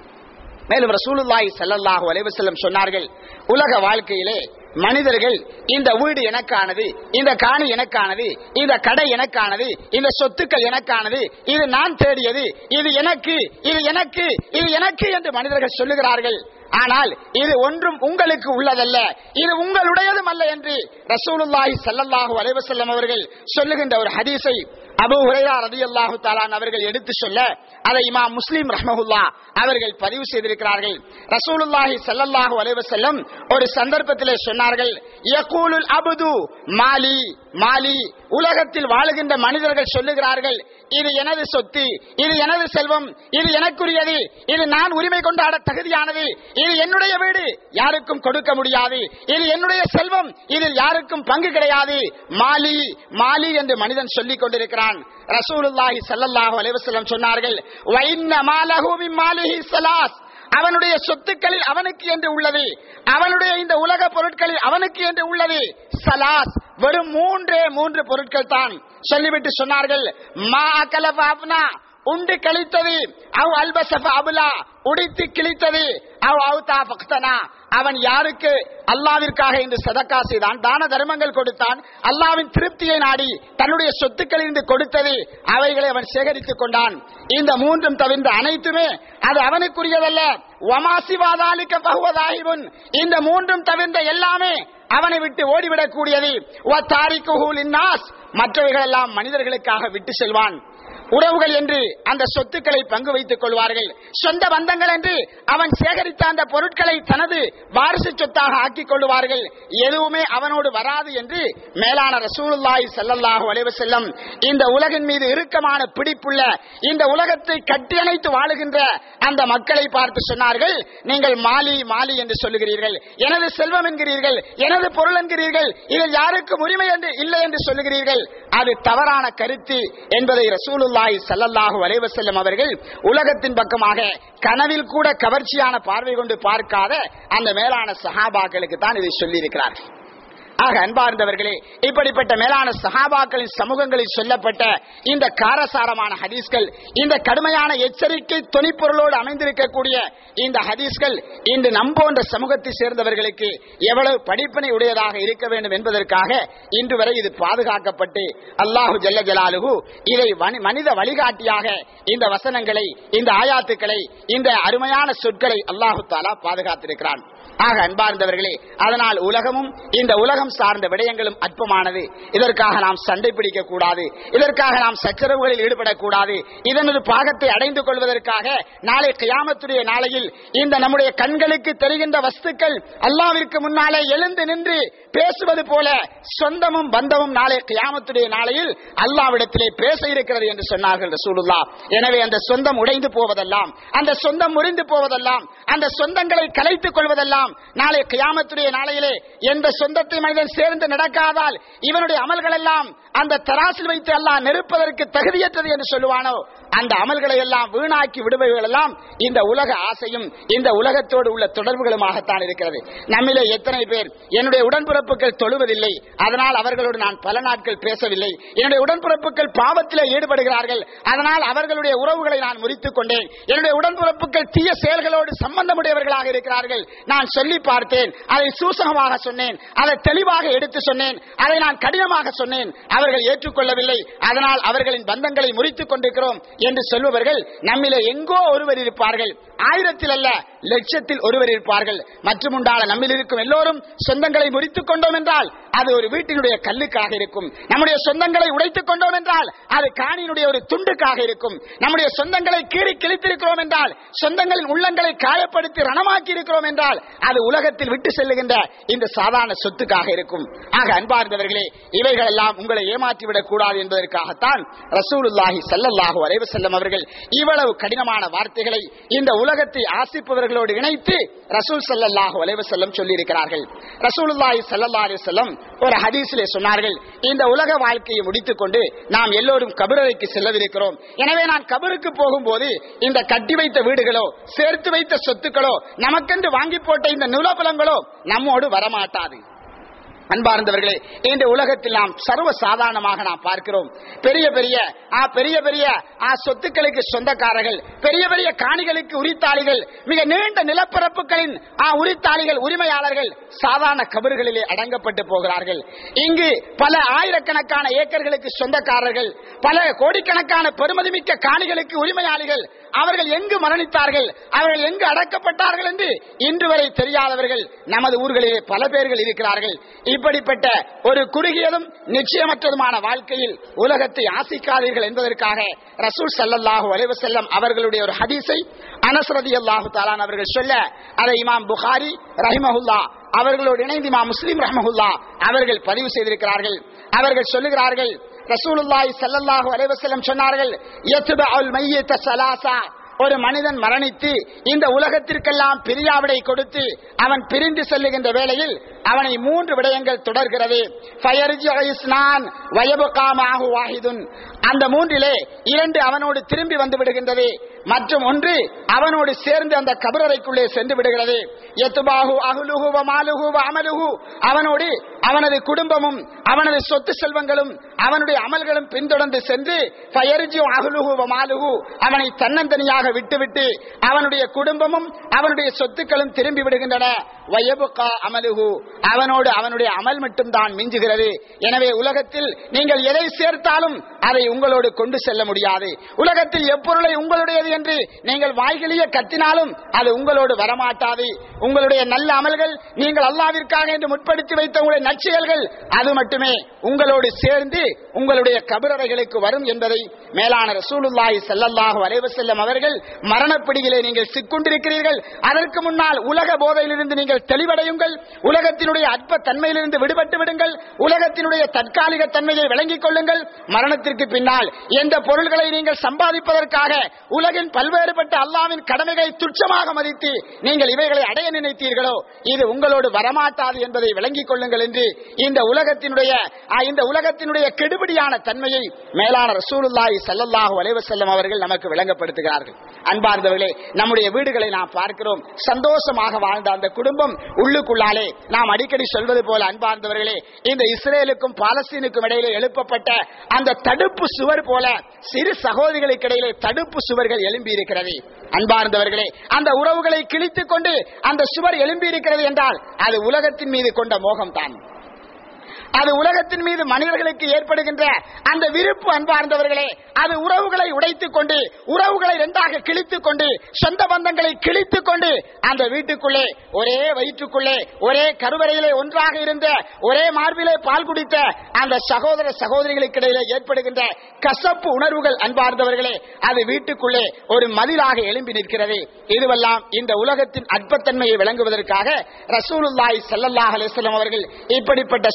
மேலும் ரசூலுல்லாஹி ஸல்லல்லாஹு அலைஹி வஸல்லம் சொன்னார்கள் உலக வாழ்க்கையிலே மனிதர்கள் இந்த வீடு எனக்கானது இந்த காணி எனக்கானது இந்த கடை எனக்கானது இந்த சொத்துக்கள் எனக்கானது இது நான் தேடியது இது எனக்கு இது எனக்கு இது எனக்கு என்று மனிதர்கள் சொல்லுகிறார்கள் ஆனால் இது ஒன்றும் உங்களுக்கு உள்ளதல்ல இது உங்களுடையதும் அல்ல என்று ரசூலுல்லாஹி ஸல்லல்லாஹு அலைஹி வஸல்லம் அவர்கள் சொல்லுகின்ற ஒரு ஹதீஸை அபூ ஹுரைரா ரலியல்லாஹு தஆலா அவர்கள் எடுத்து சொல்ல அதை இமாம் முஸ்லிம் ரஹ்மஹுல்லா அவர்கள் பதிவு செய்திருக்கிறார்கள் ரசூலுல்லாஹி ஸல்லல்லாஹு அலைஹி வஸல்லம் ஒரு சந்தர்ப்பத்திலே சொன்னார்கள் யகூலுல் அப்து மாலி மாலி உலகத்தில் வாழுகின்ற மனிதர்கள் சொல்லுகிறார்கள் இது எனது சொத்து இது எனது செல்வம் இது எனக்குரியது இது நான் உரிமை கொண்டாட தகுதியானது இது என்னுடைய வீடு யாருக்கும் கொடுக்க முடியாது இது என்னுடைய செல்வம் இதில் யாருக்கும் பங்கு கிடையாது மாலி மாலி என்று மனிதன் சொல்லிக் கொண்டிருக்கிறான் ரசூலுல்லாஹி ஸல்லல்லாஹு அலைஹி வஸல்லம் சொன்னார்கள் வைன்ன மாலஹு மின் மாலிஹி ஸலாஸ் அவனுடைய சொத்துக்களில் அவனுக்கு என்று உள்ளது அவனுடைய இந்த உலக பொருட்களில் அவனுக்கு என்று உள்ளது சலாஸ் வெறும் மூன்றே மூன்று பொருட்கள் தான் சொல்லிவிட்டு சொன்னார்கள் மா அகலஃப அப்னா உண்டு கழித்தது அவ் அல்பசஃப அபுலா உடித்து கிழித்தது அவ் அவுதா பக்தனா அவன் யாருக்கு அல்லாவிற்காக என்று சதக்கா செய்தான் தான தர்மங்கள் கொடுத்தான் அல்லாவின் திருப்தியை நாடி தன்னுடைய சொத்துக்களில் இருந்து கொடுத்தது அவைகளை அவன் சேகரித்துக் கொண்டான் இந்த மூன்றும் தவிர்ந்த அனைத்துமே அது அவனுக்குரியதல்ல ஒமாசிவாதாலிக்க பகுவதாகிவன் இந்த மூன்றும் தவிர்ந்த எல்லாமே அவனை விட்டு ஓடிவிடக் கூடியது மற்றவைகள் எல்லாம் மனிதர்களுக்காக விட்டு செல்வான் உறவுகள் என்று அந்த சொத்துக்களை பங்கு வைத்துக் கொள்வார்கள் சொந்த பந்தங்கள் என்று அவன் சேகரித்த அந்த பொருட்களை தனது வாரிசு சொத்தாக ஆக்கிக் கொள்வார்கள் எதுவுமே அவனோடு வராது என்று மேலான ரசூலுல்லாஹி ஸல்லல்லாஹு அலைஹி வஸல்லம் இந்த உலகின் மீது இறுக்கமான பிடிப்புள்ள இந்த உலகத்தை கட்டியணைத்து வாழுகின்ற அந்த மக்களை பார்த்து சொன்னார்கள் நீங்கள் மாலி மாலி என்று சொல்லுகிறீர்கள் எனது செல்வம் என்கிறீர்கள் எனது பொருள் என்கிறீர்கள் இதில் யாருக்கும் உரிமை என்று இல்லை என்று சொல்லுகிறீர்கள் அது தவறான கருத்து என்பதை ரசூலுல்லாஹி ஸல்லல்லாஹு அலைஹி வஸல்லம் அவர்கள் உலகத்தின் பக்கமாக கனவில் கூட கவர்ச்சியான பார்வை கொண்டு பார்க்காத அந்த மேலான சஹாபாக்களுக்கு தான் இதை சொல்லி இருக்கிறார்கள் ஆக அன்பார்ந்தவர்களே இப்படிப்பட்ட மேலான சஹாபாக்களின் சமூகங்களில் சொல்லப்பட்ட இந்த காரசாரமான ஹதீஸ்கள் இந்த கடுமையான எச்சரிக்கை தொனிப்பொருளோடு அமைந்திருக்கக்கூடிய இந்த ஹதீஸ்கள் இன்று நம்போன்ற சமூகத்தை சேர்ந்தவர்களுக்கு எவ்வளவு படிப்பினை உடையதாக இருக்க வேண்டும் என்பதற்காக இன்று வரை இது பாதுகாக்கப்பட்டு அல்லாஹு ஜல்ல ஜலாலுகு இதை வனி- மனித வழிகாட்டியாக இந்த வசனங்களை இந்த ஆயாத்துக்களை இந்த அருமையான சொற்களை அல்லாஹு தாலா பாதுகாத்திருக்கிறான் ஆக அன்பார்ந்தவர்களே அதனால் உலகமும் இந்த உலகம் சார்ந்த விடயங்களும் அற்பமானது இதற்காக நாம் சண்டை பிடிக்க கூடாது இதற்காக நாம் சச்சரவுகளில் ஈடுபடக்கூடாது இதனது பாகத்தை அடைந்து கொள்வதற்காக நாளை கியாமத்துடைய நாளையில் இந்த நம்முடைய கண்களுக்கு தெரிகின்ற வஸ்துக்கள் அல்லாவிற்கு முன்னாலே எழுந்து நின்று பேசுவது போல சொந்தமும் பந்தமும் நாளை கியாமத்துடைய நாளையில் அல்லாவிடத்திலே பேச இருக்கிறது என்று சொன்னார்கள் ரசூலுல்லா எனவே அந்த சொந்தம் உடைந்து போவதெல்லாம் அந்த சொந்தம் முறிந்து போவதெல்லாம் அந்த சொந்தங்களை கலைத்துக் கொள்வதெல்லாம் நாளை கியாமத்துடைய நாளையிலே எந்த சொந்தத்தை மனிதன் சேர்ந்து நடக்காதால் இவனுடைய அமல்கள் எல்லாம் அந்த தராசில் வைத்து அல்லாஹ் நெருப்பதற்கு தகுதியற்றது என்று சொல்லுவானோ அந்த அமல்களை எல்லாம் வீணாக்கி விடுபவர்கள் எல்லாம் இந்த உலக ஆசையும் இந்த உலகத்தோடு உள்ள தொடர்புகளுமாகத்தான் இருக்கிறது நம்மிலே எத்தனை பேர் என்னுடைய உடன்பிறப்புகள் தொழுவதில்லை அதனால் அவர்களோடு நான் பல நாட்கள் பேசவில்லை என்னுடைய உடன்பிறப்புகள் பாவத்திலே ஈடுபடுகிறார்கள் அதனால் அவர்களுடைய உறவுகளை நான் முறித்துக் கொண்டேன் என்னுடைய உடன்பிறப்புகள் தீய செயல்களோடு சம்பந்தமுடையவர்களாக இருக்கிறார்கள் நான் சொல்லி பார்த்தேன் அதை சூசகமாக சொன்னேன் அதை தெளிவாக எடுத்து சொன்னேன் அதை நான் கடினமாக சொன்னேன் அவர்கள் ஏற்றுக்கொள்ளவில்லை அதனால் அவர்களின் பந்தங்களை முறித்துக் கொண்டிருக்கிறோம் என்று சொல்பவர்கள் நம்மிலே எங்கோ ஒருவர் இருப்பார்கள் ஆயிரத்தில் அல்ல லட்சத்தில் ஒருவர் இருப்பார்கள் மற்றும் உண்டான நம்மில் இருக்கும் எல்லோரும் சொந்தங்களை முறித்துக் கொண்டோம் என்றால் அது ஒரு வீட்டினுடைய கல்லுக்காக இருக்கும் நம்முடைய சொந்தங்களை உடைத்துக் கொண்டோம் என்றால் அது காணியினுடைய ஒரு துண்டுக்காக இருக்கும் நம்முடைய சொந்தங்களை கீறி கிழித்திருக்கிறோம் என்றால் சொந்தங்களின் உள்ளங்களை காயப்படுத்தி ரணமாக்கி இருக்கிறோம் என்றால் அது உலகத்தில் விட்டு செல்லுகின்ற இந்த சாதாரண சொத்துக்காக இருக்கும் ஆக அன்பார்ந்தவர்களே இவைகள் எல்லாம் உங்களை ஏமாற்றிவிடக் கூடாது என்பதற்காகத்தான் ரசூலுல்லாஹி ஸல்லல்லாஹு அலைஹி வஸல்லம் அவர்கள் இவ்வளவு கடினமான வார்த்தைகளை இந்த உலகத்தை ஆசிப்பவர்களோடு இணைத்து ரசூல் ஸல்லல்லாஹு அலைஹி வஸல்லம் சொல்லி இருக்கிறார்கள் ரசூலுல்லாஹி ஸல்லல்லாஹு அலைஹி வஸல்லம் ஒரு ஹதீஸிலே சொன்னார்கள் இந்த உலக வாழ்க்கையை முடித்துக் கொண்டு நாம் எல்லோரும் கபரறைக்கு செல்லவிருக்கிறோம் எனவே நான் கபருக்கு போகும்போது இந்த கட்டி வைத்த வீடுகளோ சேர்த்து வைத்த சொத்துக்களோ நமக்கென்று வாங்கி போட்ட இந்த நிலபலங்களோ நம்மோடு வரமாட்டாது அன்பார்ந்தவர்களே இந்த உலகத்தில் நாம் சர்வ சாதாரணமாக நாம் பார்க்கிறோம் பெரிய பெரிய ஆ பெரிய பெரிய ஆ சொத்துக்களுக்கு சொந்தக்காரர்கள் பெரிய பெரிய காணிகளுக்கு உரித்தாளிகள் மிக நீண்ட நிலப்பரப்புகளின் ஆ உரித்தாளிகள் உரிமையாளர்கள் சாதாரண கபறுகளிலே அடங்கப்பட்டு போகிறார்கள் இங்கு பல ஆயிரக்கணக்கான ஏக்கர்களுக்கு சொந்தக்காரர்கள் பல கோடிக்கணக்கான பெருமதிமிக்க காணிகளுக்கு உரிமையாளிகள் அவர்கள் எங்கு மரணித்தார்கள் அவர்கள் எங்கு அடக்கப்பட்டார்கள் என்று இன்று வரை தெரியாதவர்கள் நமது ஊர்களிலே பல பேர்கள் இருக்கிறார்கள் இப்படிப்பட்ட ஒரு குறுகியதும் நிச்சயமற்றதுமான வாழ்க்கையில் உலகத்தை ஆசிக்காதீர்கள் என்பதற்காக ரசூல் சல்லல்லாஹு அலைஹி வஸல்லம் அவர்களுடைய ஒரு ஹதீஸை அனஸ் ரலியல்லாஹு தஆலா அவர்கள் சொல்ல அதை இமாம் புகாரி ரஹிமஹுல்லா அவர்களோடு இணைந்து இமாம் முஸ்லிம் ரஹ்மஹுல்லா அவர்கள் பதிவு செய்திருக்கிறார்கள் அவர்கள் சொல்லுகிறார்கள் ரசூலுல்லாஹி ஸல்லல்லாஹு அலைஹி வஸல்லம் சொன்னார்கள் யத்பஉல் மய்யித ஸலாசா ஒரு மனிதன் மரணித்து இந்த உலகத்திற்கெல்லாம் பிரியாவிடை கொடுத்து அவன் பிரிந்து செல்லுகின்ற வேளையில் அவனை மூன்று விடயங்கள் தொடர்கிறது ஃபயர்ஜிஉ இஸ்னான் வயபுகா மாஹு வாஹிதுன் அந்த மூன்றிலே இரண்டு அவனோடு திரும்பி வந்து விடுகின்றது மற்றும் ஒன்று அவனோடு சேர்ந்து அந்த கபரறைக்குள்ளே சென்று விடுகிறது எத்துபாஹு அஹ்லுஹு வ மாலுஹு வ அமலுஹு அவனோடு அவனது குடும்பமும் அவனது சொத்து செல்வங்களும் அவனுடைய அமல்களும் பின்தொடர்ந்து சென்று ஃபயர்ஜிஉ அஹ்லுஹு வ மாலுஹு அவனை தன்னந்தனியாக விட்டுவிட்டு அவனுடைய குடும்பமும் அவனுடைய சொத்துக்களும் திரும்பி விடுகின்றன வயபுகா அமலுஹு அவனோடு அவனுடைய அமல் மட்டும் தான் மிஞ்சுகிறது எனவே உலகத்தில் நீங்கள் எதை சேர்த்தாலும் அதை உங்களோடு கொண்டு செல்ல முடியாது உலகத்தில் எப்பொருளை உங்களுடையது என்று நீங்கள் வாய்களிய கத்தினாலும் அது உங்களோடு வரமாட்டாது உங்களுடைய நல்ல அமல்கள் நீங்கள் அல்லாவிற்காக என்று முற்படுத்தி வைத்த உங்களுடைய நற்செயல்கள் அது மட்டுமே உங்களோடு சேர்ந்து உங்களுடைய கபரறைகளுக்கு வரும் என்பதை மேலான ரசூலுல்லாஹி ஸல்லல்லாஹு அலைஹி வஸல்லம் அவர்கள் மரணப்பிடியிலே நீங்கள் சிக்குண்டிருக்கிறீர்கள் அதற்கு முன்னால் உலக போதையிலிருந்து நீங்கள் தெளிவடையுங்கள் உலகத்தினுடைய அற்ப தன்மையிலிருந்து விடுபட்டு விடுங்கள் உலகத்தினுடைய தற்காலிக தன்மையை விளங்கிக் கொள்ளுங்கள் மரணத்திற்கு பின்னால் எந்த பொருள்களை நீங்கள் சம்பாதிப்பதற்காக உலகின் பல்வேறுபட்ட அல்லாவின் கடமைகளை துச்சமாக மதித்து நீங்கள் இவைகளை அடைய நினைத்தீர்களோ இது உங்களோடு வரமாட்டாது என்பதை விளங்கிக் கொள்ளுங்கள் என்று இந்த உலகத்தினுடைய ஆ, இந்த உலகத்தினுடைய கெடுபிடியான தன்மையை மேலான ரசூலுல்லாஹி ஸல்லல்லாஹு அலைஹி வஸல்லம் அவர்கள் நமக்கு விளங்கப்படுத்துகிறார்கள் அன்பார்ந்தவர்களே நம்முடைய வீடுகளை நாம் பார்க்கிறோம் சந்தோஷமாக வாழ்ந்த அந்த குடும்பம் உள்ளுக்குள்ளாலே நாம் அடிக்கடி சொல்வது போல அன்பார்ந்தவர்களே இந்த இஸ்ரேலுக்கும் பாலஸ்தீனுக்கும் இடையிலே எழுப்பப்பட்ட அந்த தடுப்பு சுவர் போல சிறு சகோதரிகளுக்கு இடையிலே தடுப்பு சுவர்கள் எழும்பி இருக்கிறது அன்பார்ந்தவர்களே அந்த உறவுகளை கிழித்துக் கொண்டு அந்த சுவர் எழும்பி இருக்கிறது என்றால் அது உலகத்தின் மீது கொண்ட மோகம் தான் அது உலகத்தின் மீது மனிதர்களுக்கு ஏற்படுகின்ற அந்த விருப்பு அன்பார்ந்தவர்களே அது உறவுகளை உடைத்துக் கொண்டு உறவுகளை இரண்டாக கிழித்துக் கொண்டு சொந்த பந்தங்களை கிழித்துக் கொண்டு அந்த வீட்டுக்குள்ளே ஒரே வயிற்றுக்குள்ளே ஒரே கருவறையிலே ஒன்றாக இருந்த ஒரே மார்பிலே பால் குடித்த அந்த சகோதர சகோதரிகளுக்கு இடையிலே ஏற்படுகின்ற கசப்பு உணர்வுகள் அன்பார்ந்தவர்களே அது வீட்டுக்குள்ளே ஒரு மதிலாக எழும்பி நிற்கிறது இதுவெல்லாம் இந்த உலகத்தின் அற்பத்தன்மையை விளங்குவதற்காக ரசூலுல்லாஹி ஸல்லல்லாஹு அலைஹி வஸல்லம் அவர்கள் இப்படிப்பட்ட சொந்தங்களுக்கு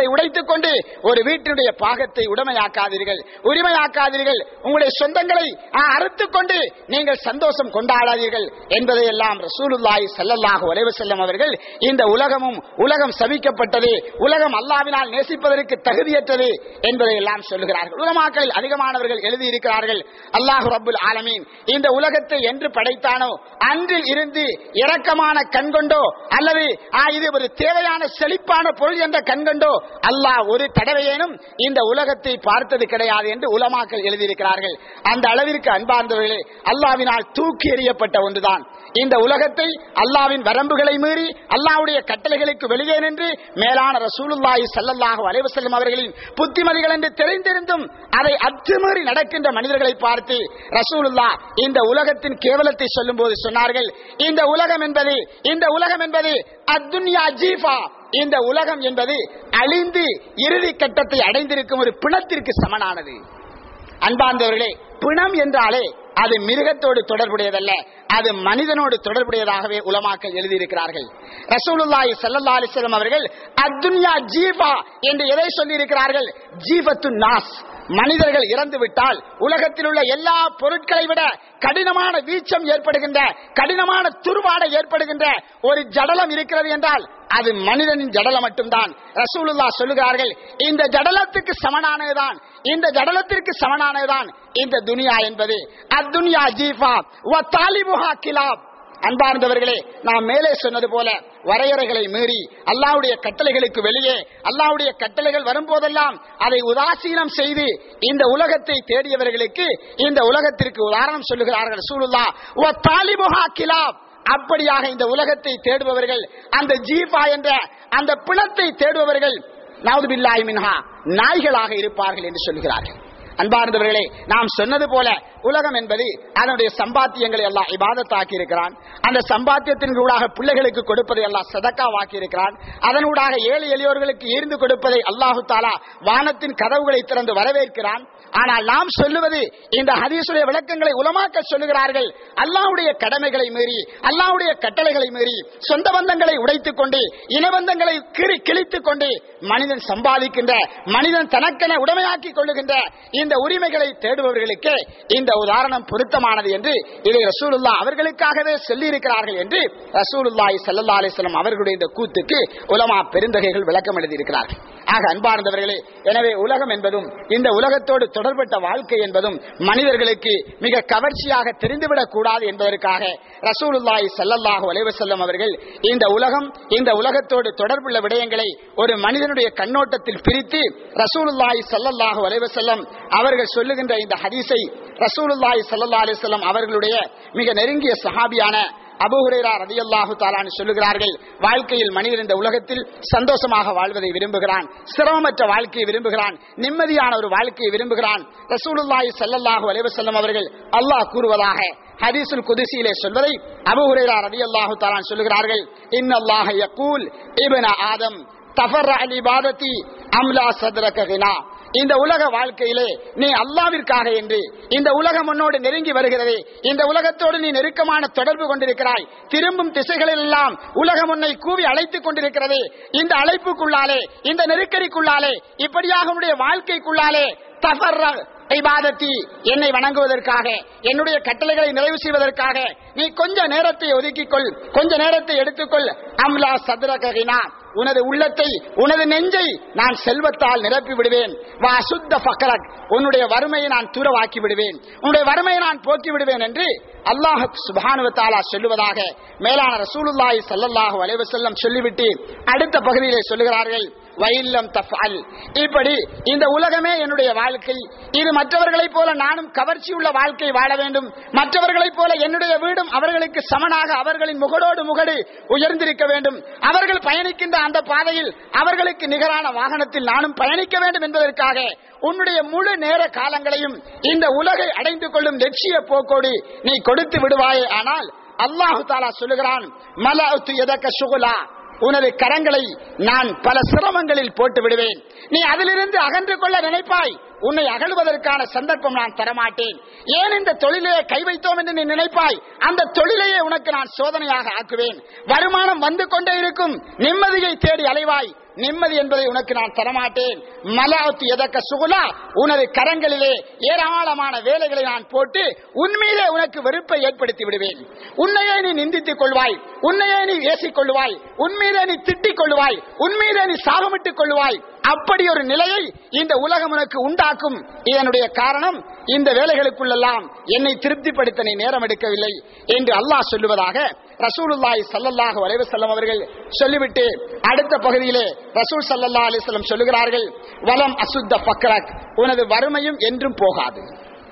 சந்தங்களை உடைத்துக் கொண்டு ஒரு வீட்டினுடைய பாகத்தை உடைமையாக்காதீர்கள் உரிமையாக்காதீர்கள் உங்களுடைய சொந்தங்களை அறுத்துக் கொண்டு நீங்கள் சந்தோஷம் கொண்டாடாதீர்கள் என்பதை எல்லாம் ரசூலுல்லாஹி ஸல்லல்லாஹு அலைஹி வஸல்லம் அவர்கள் இந்த உலகமும் உலகம் சபிக்கப்பட்டது உலகம் அல்லாஹ்வினால் நேசிப்பதற்கு தகுதியற்றது என்பதை எல்லாம் சொல்லுகிறார்கள் உலமாக்களில் அதிகமானவர்கள் எழுதியிருக்கிறார்கள் அல்லாஹ் ரப்புல் ஆலமீன் இந்த உலகத்தை என்று படைத்தானோ அன்றில் இருந்து இரக்கமான கண் கொண்டோ அல்லது ஆ, இது ஒரு தேவையான செழிப்பான பொருள் என்ற கண் கொண்டோ அல்லாஹ் ஒரு தடவையேனும் இந்த உலகத்தை பார்த்தது கிடையாது என்று உலமாக்கள் எழுதியிருக்கிறார்கள் அந்த அளவிற்கு அன்பார்ந்தவர்களே அல்லாவினால் தூக்கி எறியப்பட்ட ஒன்றுதான் இந்த உலகத்தை அல்லாவின் வரம்புகளை மீறி அல்லாஹ்வுடைய கட்டளைகளுக்கு வெளியே நின்று மேலான ரசூலுல்லாஹி ஸல்லல்லாஹு அலைஹி வஸல்லம் அவர்களின் புத்திமதிகள் என்று தெரிந்திருந்தும் அதை அத்துமீறி நடக்கின்ற மனிதர்களை பார்த்து ரசூலுல்லாஹ் இந்த உலகத்தின் கேவலத்தை சொல்லும்போது சொன்னார்கள் இந்த உலகம் என்பது இந்த உலகம் என்பது அத்துன்யா ஜீஃபா இந்த உலகம் என்பது அழிந்து இறுதி கட்டத்தை அடைந்திருக்கும் ஒரு பிணத்திற்கு சமனானது அன்பார்ந்தவர்களே பிணம் என்றாலே அது மிருகத்தோடு தொடர்புடையதல்ல அது மனிதனோடு தொடர்புடையதாகவே உலமாக்கள் எழுதியிருக்கிறார்கள் ரசூலுல்லாஹி ஸல்லல்லாஹு அலைஹி வஸல்லம் அவர்கள் அத்துன்யா ஜீவா என்று எதை சொல்லி இருக்கிறார்கள் ஜீவத்து நாஸ் மனிதர்கள் இறந்து விட்டால் உலகத்தில் உள்ள எல்லா பொருட்களை விட கடினமான வீச்சம் ஏற்படுகின்ற கடினமான துர்வாடை ஏற்படுகின்ற ஒரு ஜடலம் இருக்கிறது என்றால் அது மனிதனின் ஜடலம் மட்டும்தான் ரசூலுல்லா சொல்லுகிறார்கள் இந்த ஜடலத்துக்கு சமனானதுதான் இந்த ஜடலத்திற்கு சமனானதுதான் இந்த துனியா என்பது அத்துனியா ஜீஃபா வ தாலிபுஹா கிலாப் அன்பார்ந்தவர்களே நாம் மேலே சொன்னது போல வரையறைகளை மீறி அல்லாவுடைய கட்டளைகளுக்கு வெளியே அல்லாவுடைய கட்டளைகள் வரும்போதெல்லாம் அதை உதாசீனம் செய்து இந்த உலகத்தை தேடியவர்களுக்கு இந்த உலகத்திற்கு உதாரணம் சொல்லுகிறார்கள் சூலுல்லா ஓ தாலிபுஹா கிலாப் அப்படியாக இந்த உலகத்தை தேடுபவர்கள் அந்த ஜீஃபா என்ற அந்த பிணத்தை தேடுபவர்கள் நவுதுபில்லாஹி மின்ஹா நாய்களாக இருப்பார்கள் என்று சொல்கிறார்கள் அன்பார்ந்தவர்களே நாம் சொன்னது போல உலகம் என்பது அதனுடைய சம்பாத்தியங்களை எல்லாம் இபாதத்தாக்கி இருக்கிறான் அந்த சம்பாத்தியத்தின் ஊடாக பிள்ளைகளுக்கு கொடுப்பதை எல்லாம் சதக்காவாக்கி இருக்கிறான் அதனூடாக ஏழை எளியோர்களுக்கு ஈர்ந்து கொடுப்பதை அல்லாஹு தாலா வானத்தின் கதவுகளை திறந்து வரவேற்கிறான் ஆனால் நாம் சொல்லுவது இந்த ஹதீசுடைய விளக்கங்களை உலமாக்க சொல்லுகிறார்கள் அல்லாஹ்வுடைய கடமைகளை மீறி அல்லாஹ்வுடைய கட்டளைகளை மீறி சொந்த பந்தங்களை உடைத்துக் கொண்டு இனபந்தங்களை கிரி கிழித்துக் கொண்டு மனிதன் சம்பாதிக்கின்ற மனிதன் தனக்கென உடைமையாக்கிக் கொள்ளுகின்ற இந்த உரிமைகளை தேடுபவர்களுக்கு இந்த உதாரணம் பொருத்தமானது என்று இதை ரசூலுல்லா அவர்களுக்காகவே சொல்லி இருக்கிறார்கள் என்று ரசூலுல்லாஹி ஸல்லல்லாஹு அலைஹி வஸல்லம் அவர்களுடைய இந்த கூத்துக்கு உலமா பெருந்தகைகள் விளக்கம் எழுதியிருக்கிறார்கள் ஆக அன்பார்ந்தவர்களே எனவே உலகம் என்பதும் இந்த உலகத்தோடு தொடர்பட்ட வாழ்க்கை என்பதும் மனிதர்களுக்கு மிக கவர்ச்சியாக தெரிந்துவிடக் கூடாது என்பதற்காக ரசூலுல்லாஹி ஸல்லல்லாஹு அலைஹி வஸல்லம் அவர்கள் இந்த உலகம் இந்த உலகத்தோடு தொடர்புள்ள விடயங்களை ஒரு மனிதனுடைய கண்ணோட்டத்தில் பிரித்து ரசூலுல்லாஹி ஸல்லல்லாஹு அலைஹி வஸல்லம் அவர்கள் சொல்லுகின்ற இந்த ஹதீஸை ரசூலுல்லாஹி ஸல்லல்லாஹு அலைஹி வஸல்லம் அவர்களுடைய மிக நெருங்கிய சஹாபியான அபு ஹுரைரா ரதியல்லாஹு தாலான்னு சொல்லுகிறார்கள் வாழ்க்கையில் மனிதன் இந்த உலகத்தில் சந்தோஷமாக வாழ்வதை விரும்புகிறான் சிரமமற்ற வாழ்க்கையை விரும்புகிறான் நிம்மதியான ஒரு வாழ்க்கையை விரும்புகிறான் ரசூலுல்லாஹி ஸல்லல்லாஹு அலைஹி வஸல்லம் அவர்கள் அல்லாஹ் கூறுவதாக ஹதீஸுல் குதிசியிலே சொல்வதை அபு ஹுரைரா ரதியல்லாஹு தாலான் சொல்லுகிறார்கள் இன்னல்லாஹ யகூல் இப்ன ஆதம் தஃபர்ர அல் இபாதத்தி அம்லா சத்ரக கினா இந்த உலக வாழ்க்கையிலே நீ அல்லாவிற்காக என்று இந்த உலகம் உன்னோடு நெருங்கி வருகிறது இந்த உலகத்தோடு நீ நெருக்கமான தொடர்பு கொண்டிருக்கிறாய் திரும்பும் திசைகளில் எல்லாம் உலகம் உன்னை கூவி அழைத்துக் கொண்டிருக்கிறது இந்த அழைப்புக்குள்ளாலே இந்த நெருக்கடிக்குள்ளாலே இப்படியாக உன்னுடைய வாழ்க்கைக்குள்ளாலே தஃபர்ர இபாதத்தி என்னை வணங்குவதற்காக என்னுடைய கட்டளைகளை நிறைவு செய்வதற்காக நீ கொஞ்ச நேரத்தை ஒதுக்கிக்கொள் கொஞ்ச நேரத்தை எடுத்துக்கொள் அம்லா சதுரகினா உனது உள்ளத்தை உனது நெஞ்சை நான் செல்வத்தால் நிரப்பி விடுவேன் வா சுத்த ஃபக்ரக் உன்னுடைய வறுமையை நான் தூரவாக்கி விடுவேன் உன்னுடைய வறுமையை நான் போக்கி விடுவேன் என்று அல்லாஹ் சுபானுவ தாலா சொல்லுவதாக மேலான ரசூலுல்லாஹி ஸல்லல்லாஹு அலைஹி வஸல்லம் சொல்லிவிட்டு அடுத்த பகுதியிலே சொல்லுகிறார்கள் வயல்லம் தஃபால் இப்படி இந்த உலகமே என்னுடைய வாழ்க்கை இது மற்றவர்களைப் போல நானும் கவர்ச்சி உள்ள வாழ்க்கை வாழ வேண்டும் மற்றவர்களைப் போல என்னுடைய வீடும் அவர்களுக்கு சமனாக அவர்களின் முகடோடு முகடு உயர்ந்திருக்க வேண்டும் அவர்கள் பயணிக்கின்ற அந்த பாதையில் அவர்களுக்கு நிகரான வாகனத்தில் நானும் பயணிக்க வேண்டும் என்பதற்காக உன்னுடைய முழு நேர காலங்களையும் இந்த உலகை அடைந்து கொள்ளும் லட்சிய போக்கோடு நீ கொடுத்து விடுவாயே ஆனால் அல்லாஹு தாலா சொல்லுகிறான் மல எதக்க சுகுலா உனது கரங்களை நான் பல சிரமங்களில் போட்டு விடுவேன் நீ அதிலிருந்து அகன்று கொள்ள நினைப்பாய் உன்னை அகழ்வதற்கான சந்தர்ப்பம் நான் தரமாட்டேன் ஏன் இந்த தொழிலே கை வைத்தோம் என்று நீ நினைப்பாய் அந்த தொழிலையே உனக்கு நான் சோதனையாக ஆக்குவேன் வருமானம் வந்து கொண்டே இருக்கும் நிம்மதியை தேடி அலைவாய் நிம்மதி என்பதை உனக்கு நான் தரமாட்டேன் மலாத்து எதக்க சுகுலா உனது கரங்களிலே ஏராளமான வேலைகளை நான் போட்டு உண்மையிலே உனக்கு வெறுப்பை ஏற்படுத்தி விடுவேன் உன்னையே நீ நிந்தித்துக் கொள்வாய் உன்னையே நீ ஏசிக் கொள்வாய் உண்மையிலே நீ திட்டிக் கொள்வாய் உண்மையிலே நீ சாபமிட்டுக் கொள்வாய் அப்படி ஒரு நிலையை இந்த உலகம் உனக்கு உண்டாக்கும் இதனுடைய காரணம் இந்த வேலைகளுக்குள்ளெல்லாம் என்னை திருப்திப்படுத்த நீ நேரம் எடுக்கவில்லை என்று அல்லாஹ் சொல்லுவதாக ரசூலுல்லாஹி ஸல்லல்லாஹு அலைஹி வஸல்லம் அவர்கள் சொல்லிவிட்டு அடுத்த பகுதியிலே ரசூல் ஸல்லல்லாஹு அலைஹி வஸல்லம் சொல்லுகிறார்கள் வலம் அசுத்த ஃபக்ரக் உனது வறுமையும் என்றும் போகாது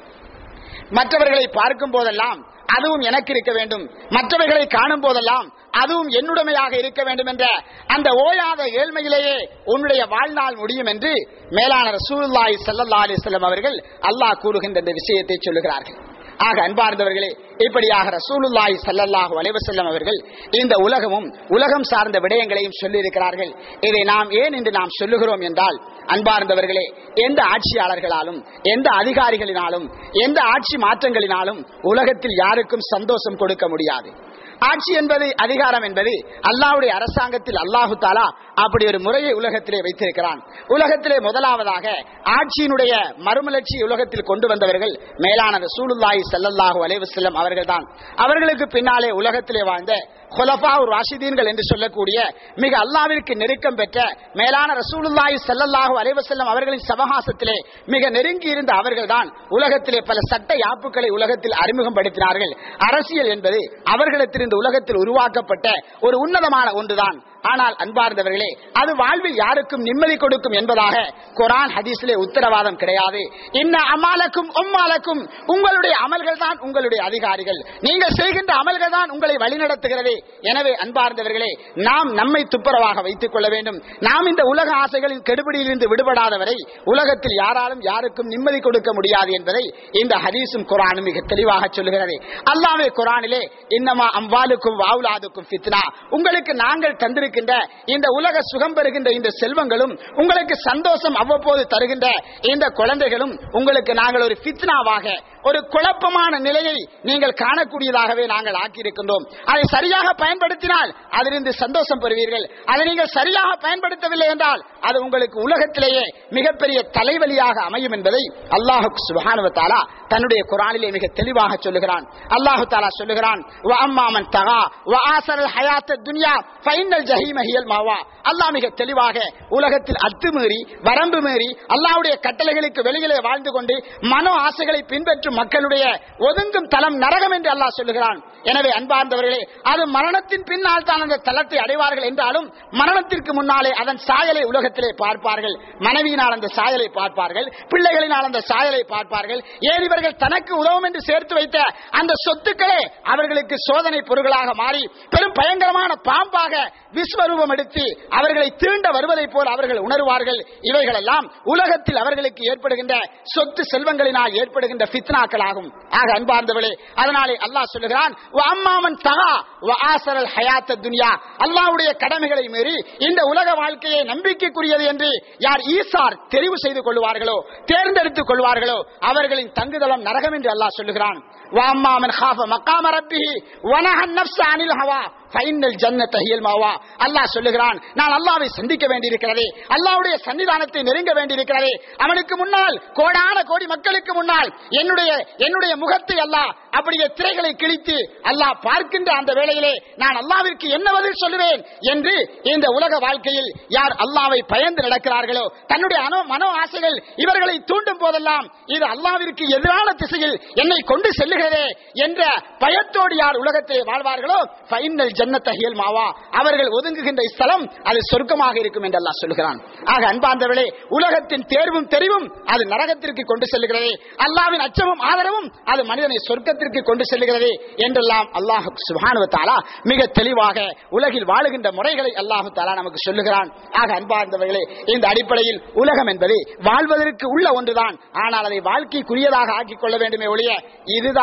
மற்றவர்களை பார்க்கும் போதெல்லாம் அதுவும் எனக்கு இருக்க வேண்டும் மற்றவர்களை காணும் போதெல்லாம் அதுவும் என்னுடைமையாக இருக்க வேண்டும் என்ற அந்த ஓயாத ஏழ்மையிலேயே உன்னுடைய வாழ்நாள் முடியும் என்று மேலான ரசூலுல்லாஹி ஸல்லல்லாஹு அலைஹி வஸல்லம் அவர்கள் அல்லாஹ் கூறுகின்ற இந்த விஷயத்தை சொல்லுகிறார்கள் ஆக அன்பார்ந்தவர்களே இப்படியாக ரசூலுல்லாஹி ஸல்லல்லாஹு அலைஹி வஸல்லம் அவர்கள் இந்த உலகமும் உலகம் சார்ந்த விடயங்களையும் சொல்லியிருக்கிறார்கள் இதை நாம் ஏன் என்று நாம் சொல்லுகிறோம் என்றால் அன்பார்ந்தவர்களே எந்த ஆட்சியாளர்களாலும் எந்த அதிகாரிகளினாலும் எந்த ஆட்சி மாற்றங்களினாலும் உலகத்தில் யாருக்கும் சந்தோஷம் கொடுக்க முடியாது ஆட்சி என்பது அதிகாரம் என்பது அல்லாஹ்வுடைய அரசாங்கத்தில் அல்லாஹு தாலா அப்படி ஒரு முறையை உலகத்திலே வைத்திருக்கிறான் உலகத்திலே முதலாவதாக ஆட்சியினுடைய மறுமலர்ச்சி உலகத்தில் கொண்டு வந்தவர்கள் மேலான ரசூலுல்லாஹி ஸல்லல்லாஹு அலைஹி வஸல்லம் அவர்கள்தான் அவர்களுக்கு பின்னாலே உலகத்திலே வாழ்ந்த ஹுலஃபா ராஷிதீன்கள் என்று சொல்லக்கூடிய மிக அல்லாவிற்கு நெருக்கம் பெற்ற மேலான ரசூலுல்லாஹி ஸல்லல்லாஹு அலைஹி வஸல்லம் அவர்களின் சமகாசத்திலே மிக நெருங்கி இருந்த அவர்கள்தான் உலகத்திலே பல சட்ட யாப்புக்களை உலகத்தில் அறிமுகப்படுத்தினார்கள் அரசியல் என்பது அவர்களிடத்திலிருந்து உலகத்தில் உருவாக்கப்பட்ட ஒரு உன்னதமான ஒன்றுதான் ஆனால் அன்பார்ந்தவர்களே அது வாழ்வில் யாருக்கும் நிம்மதி கொடுக்கும் என்பதாக குரான் ஹதீஸிலே உத்தரவாதம் கிடையாது இன்ன அமாலக்கும் உம்மாலக்கும் உங்களுடைய அமல்கள் தான் உங்களுடைய அதிகாரிகள் நீங்கள் செய்கின்ற அமல்கள் தான் உங்களை வழிநடத்துகிறது எனவே அன்பார்ந்தவர்களே நாம் நம்மை துப்புரவாக வைத்துக் கொள்ள வேண்டும் நாம் இந்த உலக ஆசைகளின் கெடுபிடியிலிருந்து விடுபடாதவரை உலகத்தில் யாராலும் யாருக்கும் நிம்மதி கொடுக்க முடியாது என்பதை இந்த ஹதீஸும் குரானும் மிக தெளிவாக சொல்லுகிறது அல்லாவே குரானிலே இன்னமா அம்வாலுக்கும் வாவுலாதுக்கும் ஃபித்னா உங்களுக்கு நாங்கள் தந்திருக்கின்ற இந்த உலக சுகம் பெறுகின்ற இந்த செல்வங்களும் உங்களுக்கு சந்தோஷம் அவ்வப்போது தருகின்ற இந்த குழந்தைகளும் உங்களுக்கு நாங்கள் ஒரு ஃபித்னாவாக ஒரு குழப்பமான நிலையை நீங்கள் காணக்கூடியதாகவே நாங்கள் ஆக்கியிருக்கின்றோம் அதை சரியாக பயன்படுத்தினால் அதிலிருந்து சந்தோஷம் பெறுவீர்கள் அதை நீங்கள் சரியாக பயன்படுத்தவில்லை என்றால் அது உங்களுக்கு உலகத்திலேயே மிகப்பெரிய தலைவலியாக அமையும் என்பதை அல்லாஹு சுபானுவ தாலா தன்னுடைய குரானிலே மிக தெளிவாக சொல்லுகிறான் அல்லாஹு தாலா சொல்லுகிறான் "வ அம்மாமன் தகா வ ஆசரல் ஹயாத்த துன்யா ஃபைனல் ஜஹீம ஹியல் மாவா அல்லாஹ் மிக தெளிவாக உலகத்தில் அத்துமீறி வரம்பு மீறி அல்லாஹ்வுடைய கட்டளைகளுக்கு வெளியிலே வாழ்ந்து கொண்டு மனோ ஆசைகளை பின்பற்றும் மக்களுடைய ஒதுங்கும் தலம் நரகம் என்று அல்லாஹ் சொல்லுகிறான் எனவே அன்பார்ந்தவர்களே அது மரணத்தின் பின்னால் தான் அந்த தலத்தை அடைவார்கள் என்றாலும் மரணத்திற்கு முன்னாலே அதன் சாயலை உலகத்திலே பார்ப்பார்கள் மனைவியினால் அந்த சாயலை பார்ப்பார்கள் பிள்ளைகளினால் அந்த சாயலை பார்ப்பார்கள் ஏன் இவர்கள் தனக்கு உதவும் என்று சேர்த்து வைத்த அந்த சொத்துக்களே அவர்களுக்கு சோதனை பொருள்களாக மாறி பெரும் பயங்கரமான பாம்பாக விஸ்வரூபம் எடுத்து அவர்களை தீண்ட வருவதை போல் அவர்கள் உணர்வார்கள் இவைகளெல்லாம் உலகத்தில் அவர்களுக்கு ஏற்படுகின்ற சொத்து செல்வங்களினால் ஏற்படுகின்ற ஃபித்னாக்களாகும் ஆக அன்பார்ந்தவளே அதனாலே அல்லாஹ் சொல்லுகிறான் "வ அம்மாமன் தகா வ ஆசரல் ஹயாத்த துன்யா அல்லாஹ்வுடைய கடமைகளை மீறி இந்த உலக வாழ்க்கையை நம்பிக்கைக்குரியது என்று யார் ஈசார் தெரிவு செய்து கொள்வார்களோ தேர்ந்தெடுத்துக் கொள்வார்களோ அவர்களின் தங்குதளம் நரகம் என்று அல்லாஹ் சொல்லுகிறான் "வ அம்மாமன் ஹாஃப மக்காம ரப்பிஹி வ நஹன் நஃப்ஸ அனில் ஹவா ஃபைனல் ஜன்னத ஹியல் மாவா அல்லாஹ் சொல்லுகிறான் நான் அல்லாஹ்வை சந்திக்க வேண்டியிருக்கிறதே அல்லாஹ்வுடைய சன்னிதானத்தை நெருங்க வேண்டியிருக்கிறதே அவனுக்கு முன்னால் கோடான கோடி மக்களுக்கு முன்னால் என்னுடைய என்னுடைய முகத்தை அல்லாஹ் அப்படியே திரைகளை கிழித்து அல்லாஹ் பார்க்கின்ற அந்த வேளையிலே நான் அல்லாஹ்விற்கு என்ன பதில் சொல்லுவேன் என்று இந்த உலக வாழ்க்கையில் யார் அல்லாஹ்வை பயந்து நடக்கிறார்களோ தன்னுடைய அனோ மனோ ஆசைகள் இவர்களை தூண்டும் போதெல்லாம் இது அல்லாஹ்விற்கு எதிரான திசையில் என்னை கொண்டு செல்லுகிறதே என்ற பயத்தோடு யார் உலகத்திலே வாழ்வார்களோ ஃபைனல் ஜன்னத்த ஹியல் மாவா அவர்கள் ஒதுங்குகின்ற ஸ்தலம் அது சொர்க்கமாக இருக்கும் என்று அல்லாஹ் சொல்கிறான் ஆக அன்பார்ந்தவர்களே உலகத்தின் தேர்வும் தெரிவும் அது நரகத்திற்கு கொண்டு செல்லுகிறதே அல்லாவின் அச்சமும் ஆதரவும் அது மனிதனை சொர்க்கத்திற்கு கொண்டு செல்லுகிறதே என்றெல்லாம் அல்லாஹ் சுபானுவ தாலா மிக தெளிவாக உலகில் வாழுகின்ற முறைகளை அல்லாஹு தாலா நமக்கு சொல்லுகிறான் ஆக அன்பார்ந்தவர்களே இந்த அடிப்படையில் உலகம் என்பது வாழ்வதற்கு உள்ள ஒன்றுதான் ஆனால் அதை வாழ்க்கைக்குரியதாக ஆக்கிக் கொள்ள வேண்டுமே ஒழிய இதுதான்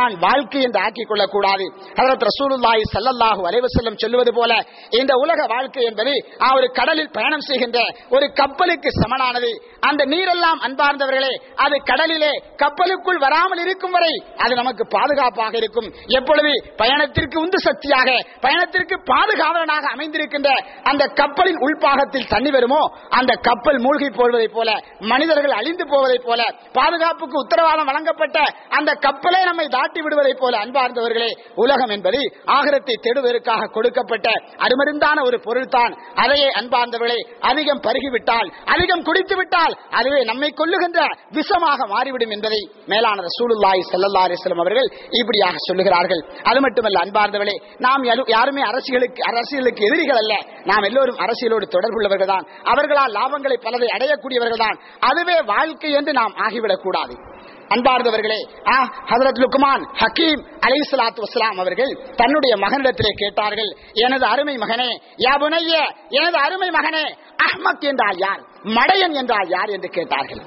தான் வாழ்க்கை என்று ஆக்கிக் கொள்ளக்கூடாது ஹதரத் ரசூலுல்லாஹி ஸல்லல்லாஹு அலைஹி வஸல்லம் சொல்லுவது போல இந்த உலக வாழ்க்கை என்பது ஆ, ஒரு கடலில் பயணம் செய்கின்ற ஒரு கப்பலுக்கு சமனானது அந்த நீரெல்லாம் அன்பார்ந்தவர்களே அது கடலிலே கப்பலுக்குள் வராமல் இருக்கும் வரை அது நமக்கு பாதுகாப்பாக இருக்கும் எப்பொழுது பயணத்திற்கு உந்து சக்தியாக பயணத்திற்கு பாதுகாவலனாக அமைந்திருக்கின்ற அந்த கப்பலின் உள்பாகத்தில் தண்ணி வருமோ அந்த கப்பல் மூழ்கி போவதைப் போல மனிதர்கள் அழிந்து போவதைப் போல பாதுகாப்புக்கு உத்தரவாதம் வழங்கப்பட்ட அந்த கப்பலே நம்மை தாட்டி விடுவதைப் போல அன்பார்ந்தவர்களே உலகம் என்பது ஆகரத்தை தேடுவதற்காக கொடுக்கப்பட்ட அருமருந்தான ஒரு பொருள்தான் அதையே அன்பார்ந்தவர்களே அதிகம் பருகிவிட்டால் அதிகம் குடித்து விட்டால் அதுவே நம்மை கொல்லுகின்ற விஷமாக மாறிவிடும் என்பதை மேலான ரசூலுல்லாஹி ஸல்லல்லாஹு அலைஹி வஸல்லம் அவர்கள் இப்படியாக சொல்லுகிறார்கள் அது மட்டுமல்ல அன்பார்ந்தவர்களே நாம் யாரு- யாருமே அரசியலுக்கு அரசியலுக்கு எதிரிகள் அல்ல நாம் எல்லோரும் அரசியலோடு தொடர்புள்ளவர்கள் தான் அவர்களால் லாபங்களை பலதை அடையக்கூடியவர்கள் தான் அதுவே வாழ்க்கை என்று நாம் ஆகிவிடக் கூடாது அன்பார்ந்தவர்களே ஆ, ஹஜரத் லுக்மான் ஹக்கீம் அலை சலாத்து வசலாம் அவர்கள் தன்னுடைய மகனிடத்திலே கேட்டார்கள் எனது அருமை மகனே யா புனைய எனது அருமை மகனே அஹ்மத் என்றால் யார் மடையன் என்றால் யார் என்று கேட்டார்கள்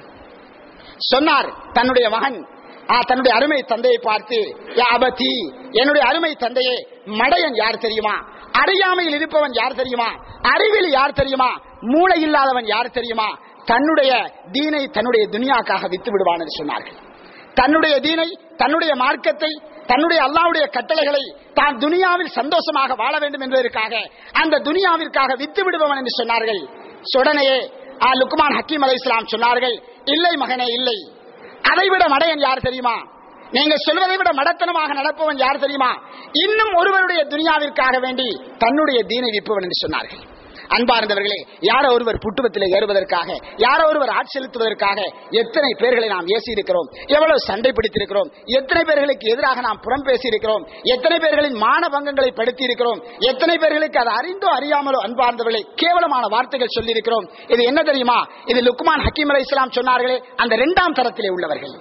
சொன்னார் தன்னுடைய மகன் ஆ, தன்னுடைய அருமை தந்தையை பார்த்து "யா அபதி என்னுடைய அருமை தந்தையே மடையன் யார் தெரியுமா அறியாமையில் இருப்பவன் யார் தெரியுமா அறிவில் யார் தெரியுமா மூளை இல்லாதவன் யார் தெரியுமா தன்னுடைய தீனை தன்னுடைய துனியாக்காக வித்து விடுவான் என்று சொன்னார்கள் தன்னுடைய தீனை தன்னுடைய மார்க்கத்தை தன்னுடைய அல்லாவுடைய கட்டளைகளை தான் துனியாவில் சந்தோஷமாக வாழ வேண்டும் என்பதற்காக அந்த துனியாவிற்காக வித்து விடுபவன் என்று சொன்னார்கள் உடனேயே ஆ, லுக்மான் ஹக்கீம் அலை இஸ்லாம் சொன்னார்கள் இல்லை மகனே இல்லை அதைவிட மடையன் யார் தெரியுமா நீங்க சொல்வதை விட மடத்தனமாக நடப்பவன் யார் தெரியுமா இன்னும் ஒருவருடைய துனியாவிற்காக வேண்டி தன்னுடைய தீனை விற்பவன் என்று சொன்னார்கள் அன்பார்ந்தவர்களே யாரோ ஒருவர் புட்டுவத்திலே ஏறுவதற்காக யாரோ ஒருவர் ஆட்சி செலுத்துவதற்காக எத்தனை பேர்களை நாம் ஏசி இருக்கிறோம் எவ்வளவு சண்டை பிடித்திருக்கிறோம் எத்தனை பேர்களுக்கு எதிராக நாம் புறம் பேசி இருக்கிறோம் எத்தனை பேர்களின் மானபங்கங்களை படுத்தி இருக்கிறோம் எத்தனை பேர்களுக்கு அது அறிந்தோ அறியாமலோ அன்பார்ந்தவர்களை கேவலமான வார்த்தைகள் சொல்லி இருக்கிறோம் இது என்ன தெரியுமா இது லுக்மான் ஹக்கீம் அலை இஸ்லாம் சொன்னார்களே அந்த இரண்டாம் தரத்திலே உள்ளவர்கள்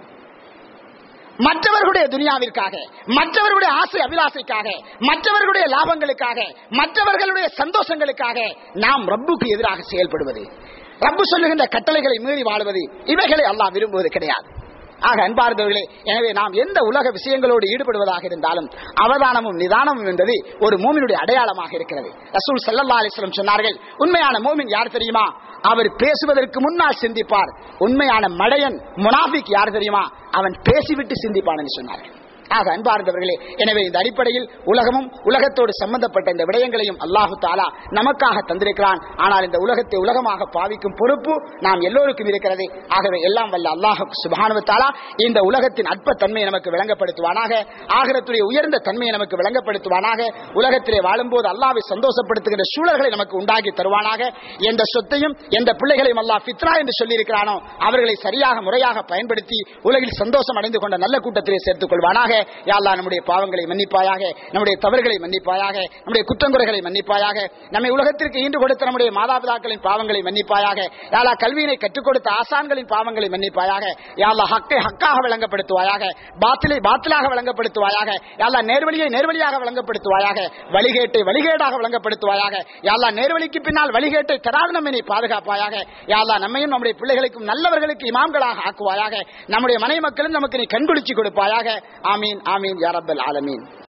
மற்றவர்களுடைய துனியாவிற்காக மற்றவர்களுடைய ஆசை அபிலாசைக்காக மற்றவர்களுடைய லாபங்களுக்காக மற்றவர்களுடைய சந்தோஷங்களுக்காக நாம் ரப்புக்கு எதிராக செயல்படுவது ரப்பு சொல்லுகின்ற கட்டளைகளை மீறி வாழ்வது இவைகளை அல்லாஹ் விரும்புவது கிடையாது ஆக அன்பார்ந்தவர்களே எனவே நாம் எந்த உலக விஷயங்களோடு ஈடுபடுவதாக இருந்தாலும் அவதானமும் நிதானமும் என்பது ஒரு மூமினுடைய அடையாளமாக இருக்கிறது ரசூல் ஸல்லல்லாஹு அலைஹி வஸல்லம் சொன்னார்கள் உண்மையான மூமின் யார் தெரியுமா அவர் பேசுவதற்கு முன்னால் சிந்திப்பார் உண்மையான மடையன் முனாஃபிக் யார் தெரியுமா அவன் பேசிவிட்டு சிந்திப்பான் என்று சொன்னார்கள் ஆக அன்பார்ந்தவர்களே எனவே இந்த அடிப்படையில் உலகமும் உலகத்தோடு சம்பந்தப்பட்ட இந்த விடயங்களையும் அல்லாஹு தாலா நமக்காக தந்திருக்கிறான் ஆனால் இந்த உலகத்தை உலகமாக பாவிக்கும் பொறுப்பு நாம் எல்லோருக்கும் இருக்கிறது ஆகவே எல்லாம் வல்ல அல்லாஹ் சுபானு தாலா இந்த உலகத்தின் அற்பத்தன்மையை நமக்கு விளங்கப்படுத்துவானாக ஆகரத்துடைய உயர்ந்த தன்மையை நமக்கு விளங்கப்படுத்துவானாக உலகத்திலே வாழும்போது அல்லாவை சந்தோஷப்படுத்துகின்ற சூழல்களை நமக்கு உண்டாக்கி தருவானாக எந்த சொத்தையும் எந்த பிள்ளைகளையும் அல்லாஹ் ஃபித்ரா என்று சொல்லியிருக்கிறானோ அவர்களை சரியாக முறையாக பயன்படுத்தி உலகில் சந்தோஷம் அடைந்து கொண்ட நல்ல கூட்டத்திலே சேர்த்துக் கொள்வானாக யா அல்லாஹ் நம்முடைய பாவங்களை மன்னிப்பாயாக நம்முடைய தவறுகளை மன்னிப்பாயாக நம்முடைய குற்றங்குறைகளை மன்னிப்பாயாக நம்மை உலகத்திற்கு ஈண்டு கொடுத்த நம்முடைய மாதாபிதாக்களின் பாவங்களை மன்னிப்பாயாக யா அல்லாஹ் கல்வியினை கற்றுக் கொடுத்த ஆசான்களின் பாவங்களை மன்னிப்பாயாக யா அல்லாஹ் ஹக்கை ஹக்காக விளங்கப்படுத்துவாயாக பாத்திலை பாத்திலாக விளங்கப்படுத்துவாயாக யா அல்லாஹ் நேர்வழியை நேர்வழியாக விளங்கப்படுத்துவாயாக வழிகேட்டை வழிகேடாக விளங்கப்படுத்துவாயாக யா அல்லாஹ் நேர்வழிக்கு பின்னால் வழிகேட்டை தராது நம்மை பாதுகாப்பாயாக யா அல்லாஹ் நம்மையும் நம்முடைய பிள்ளைகளுக்கும் நல்லவர்களுக்கு இமாம்களாக ஆக்குவாயாக நம்முடைய மனை மக்களும் நமக்கு நீ கண்குளிச்சு கொடுப்பாயாக ஆமீன் ஆமீன் யா ரப்பல் ஆலமீன்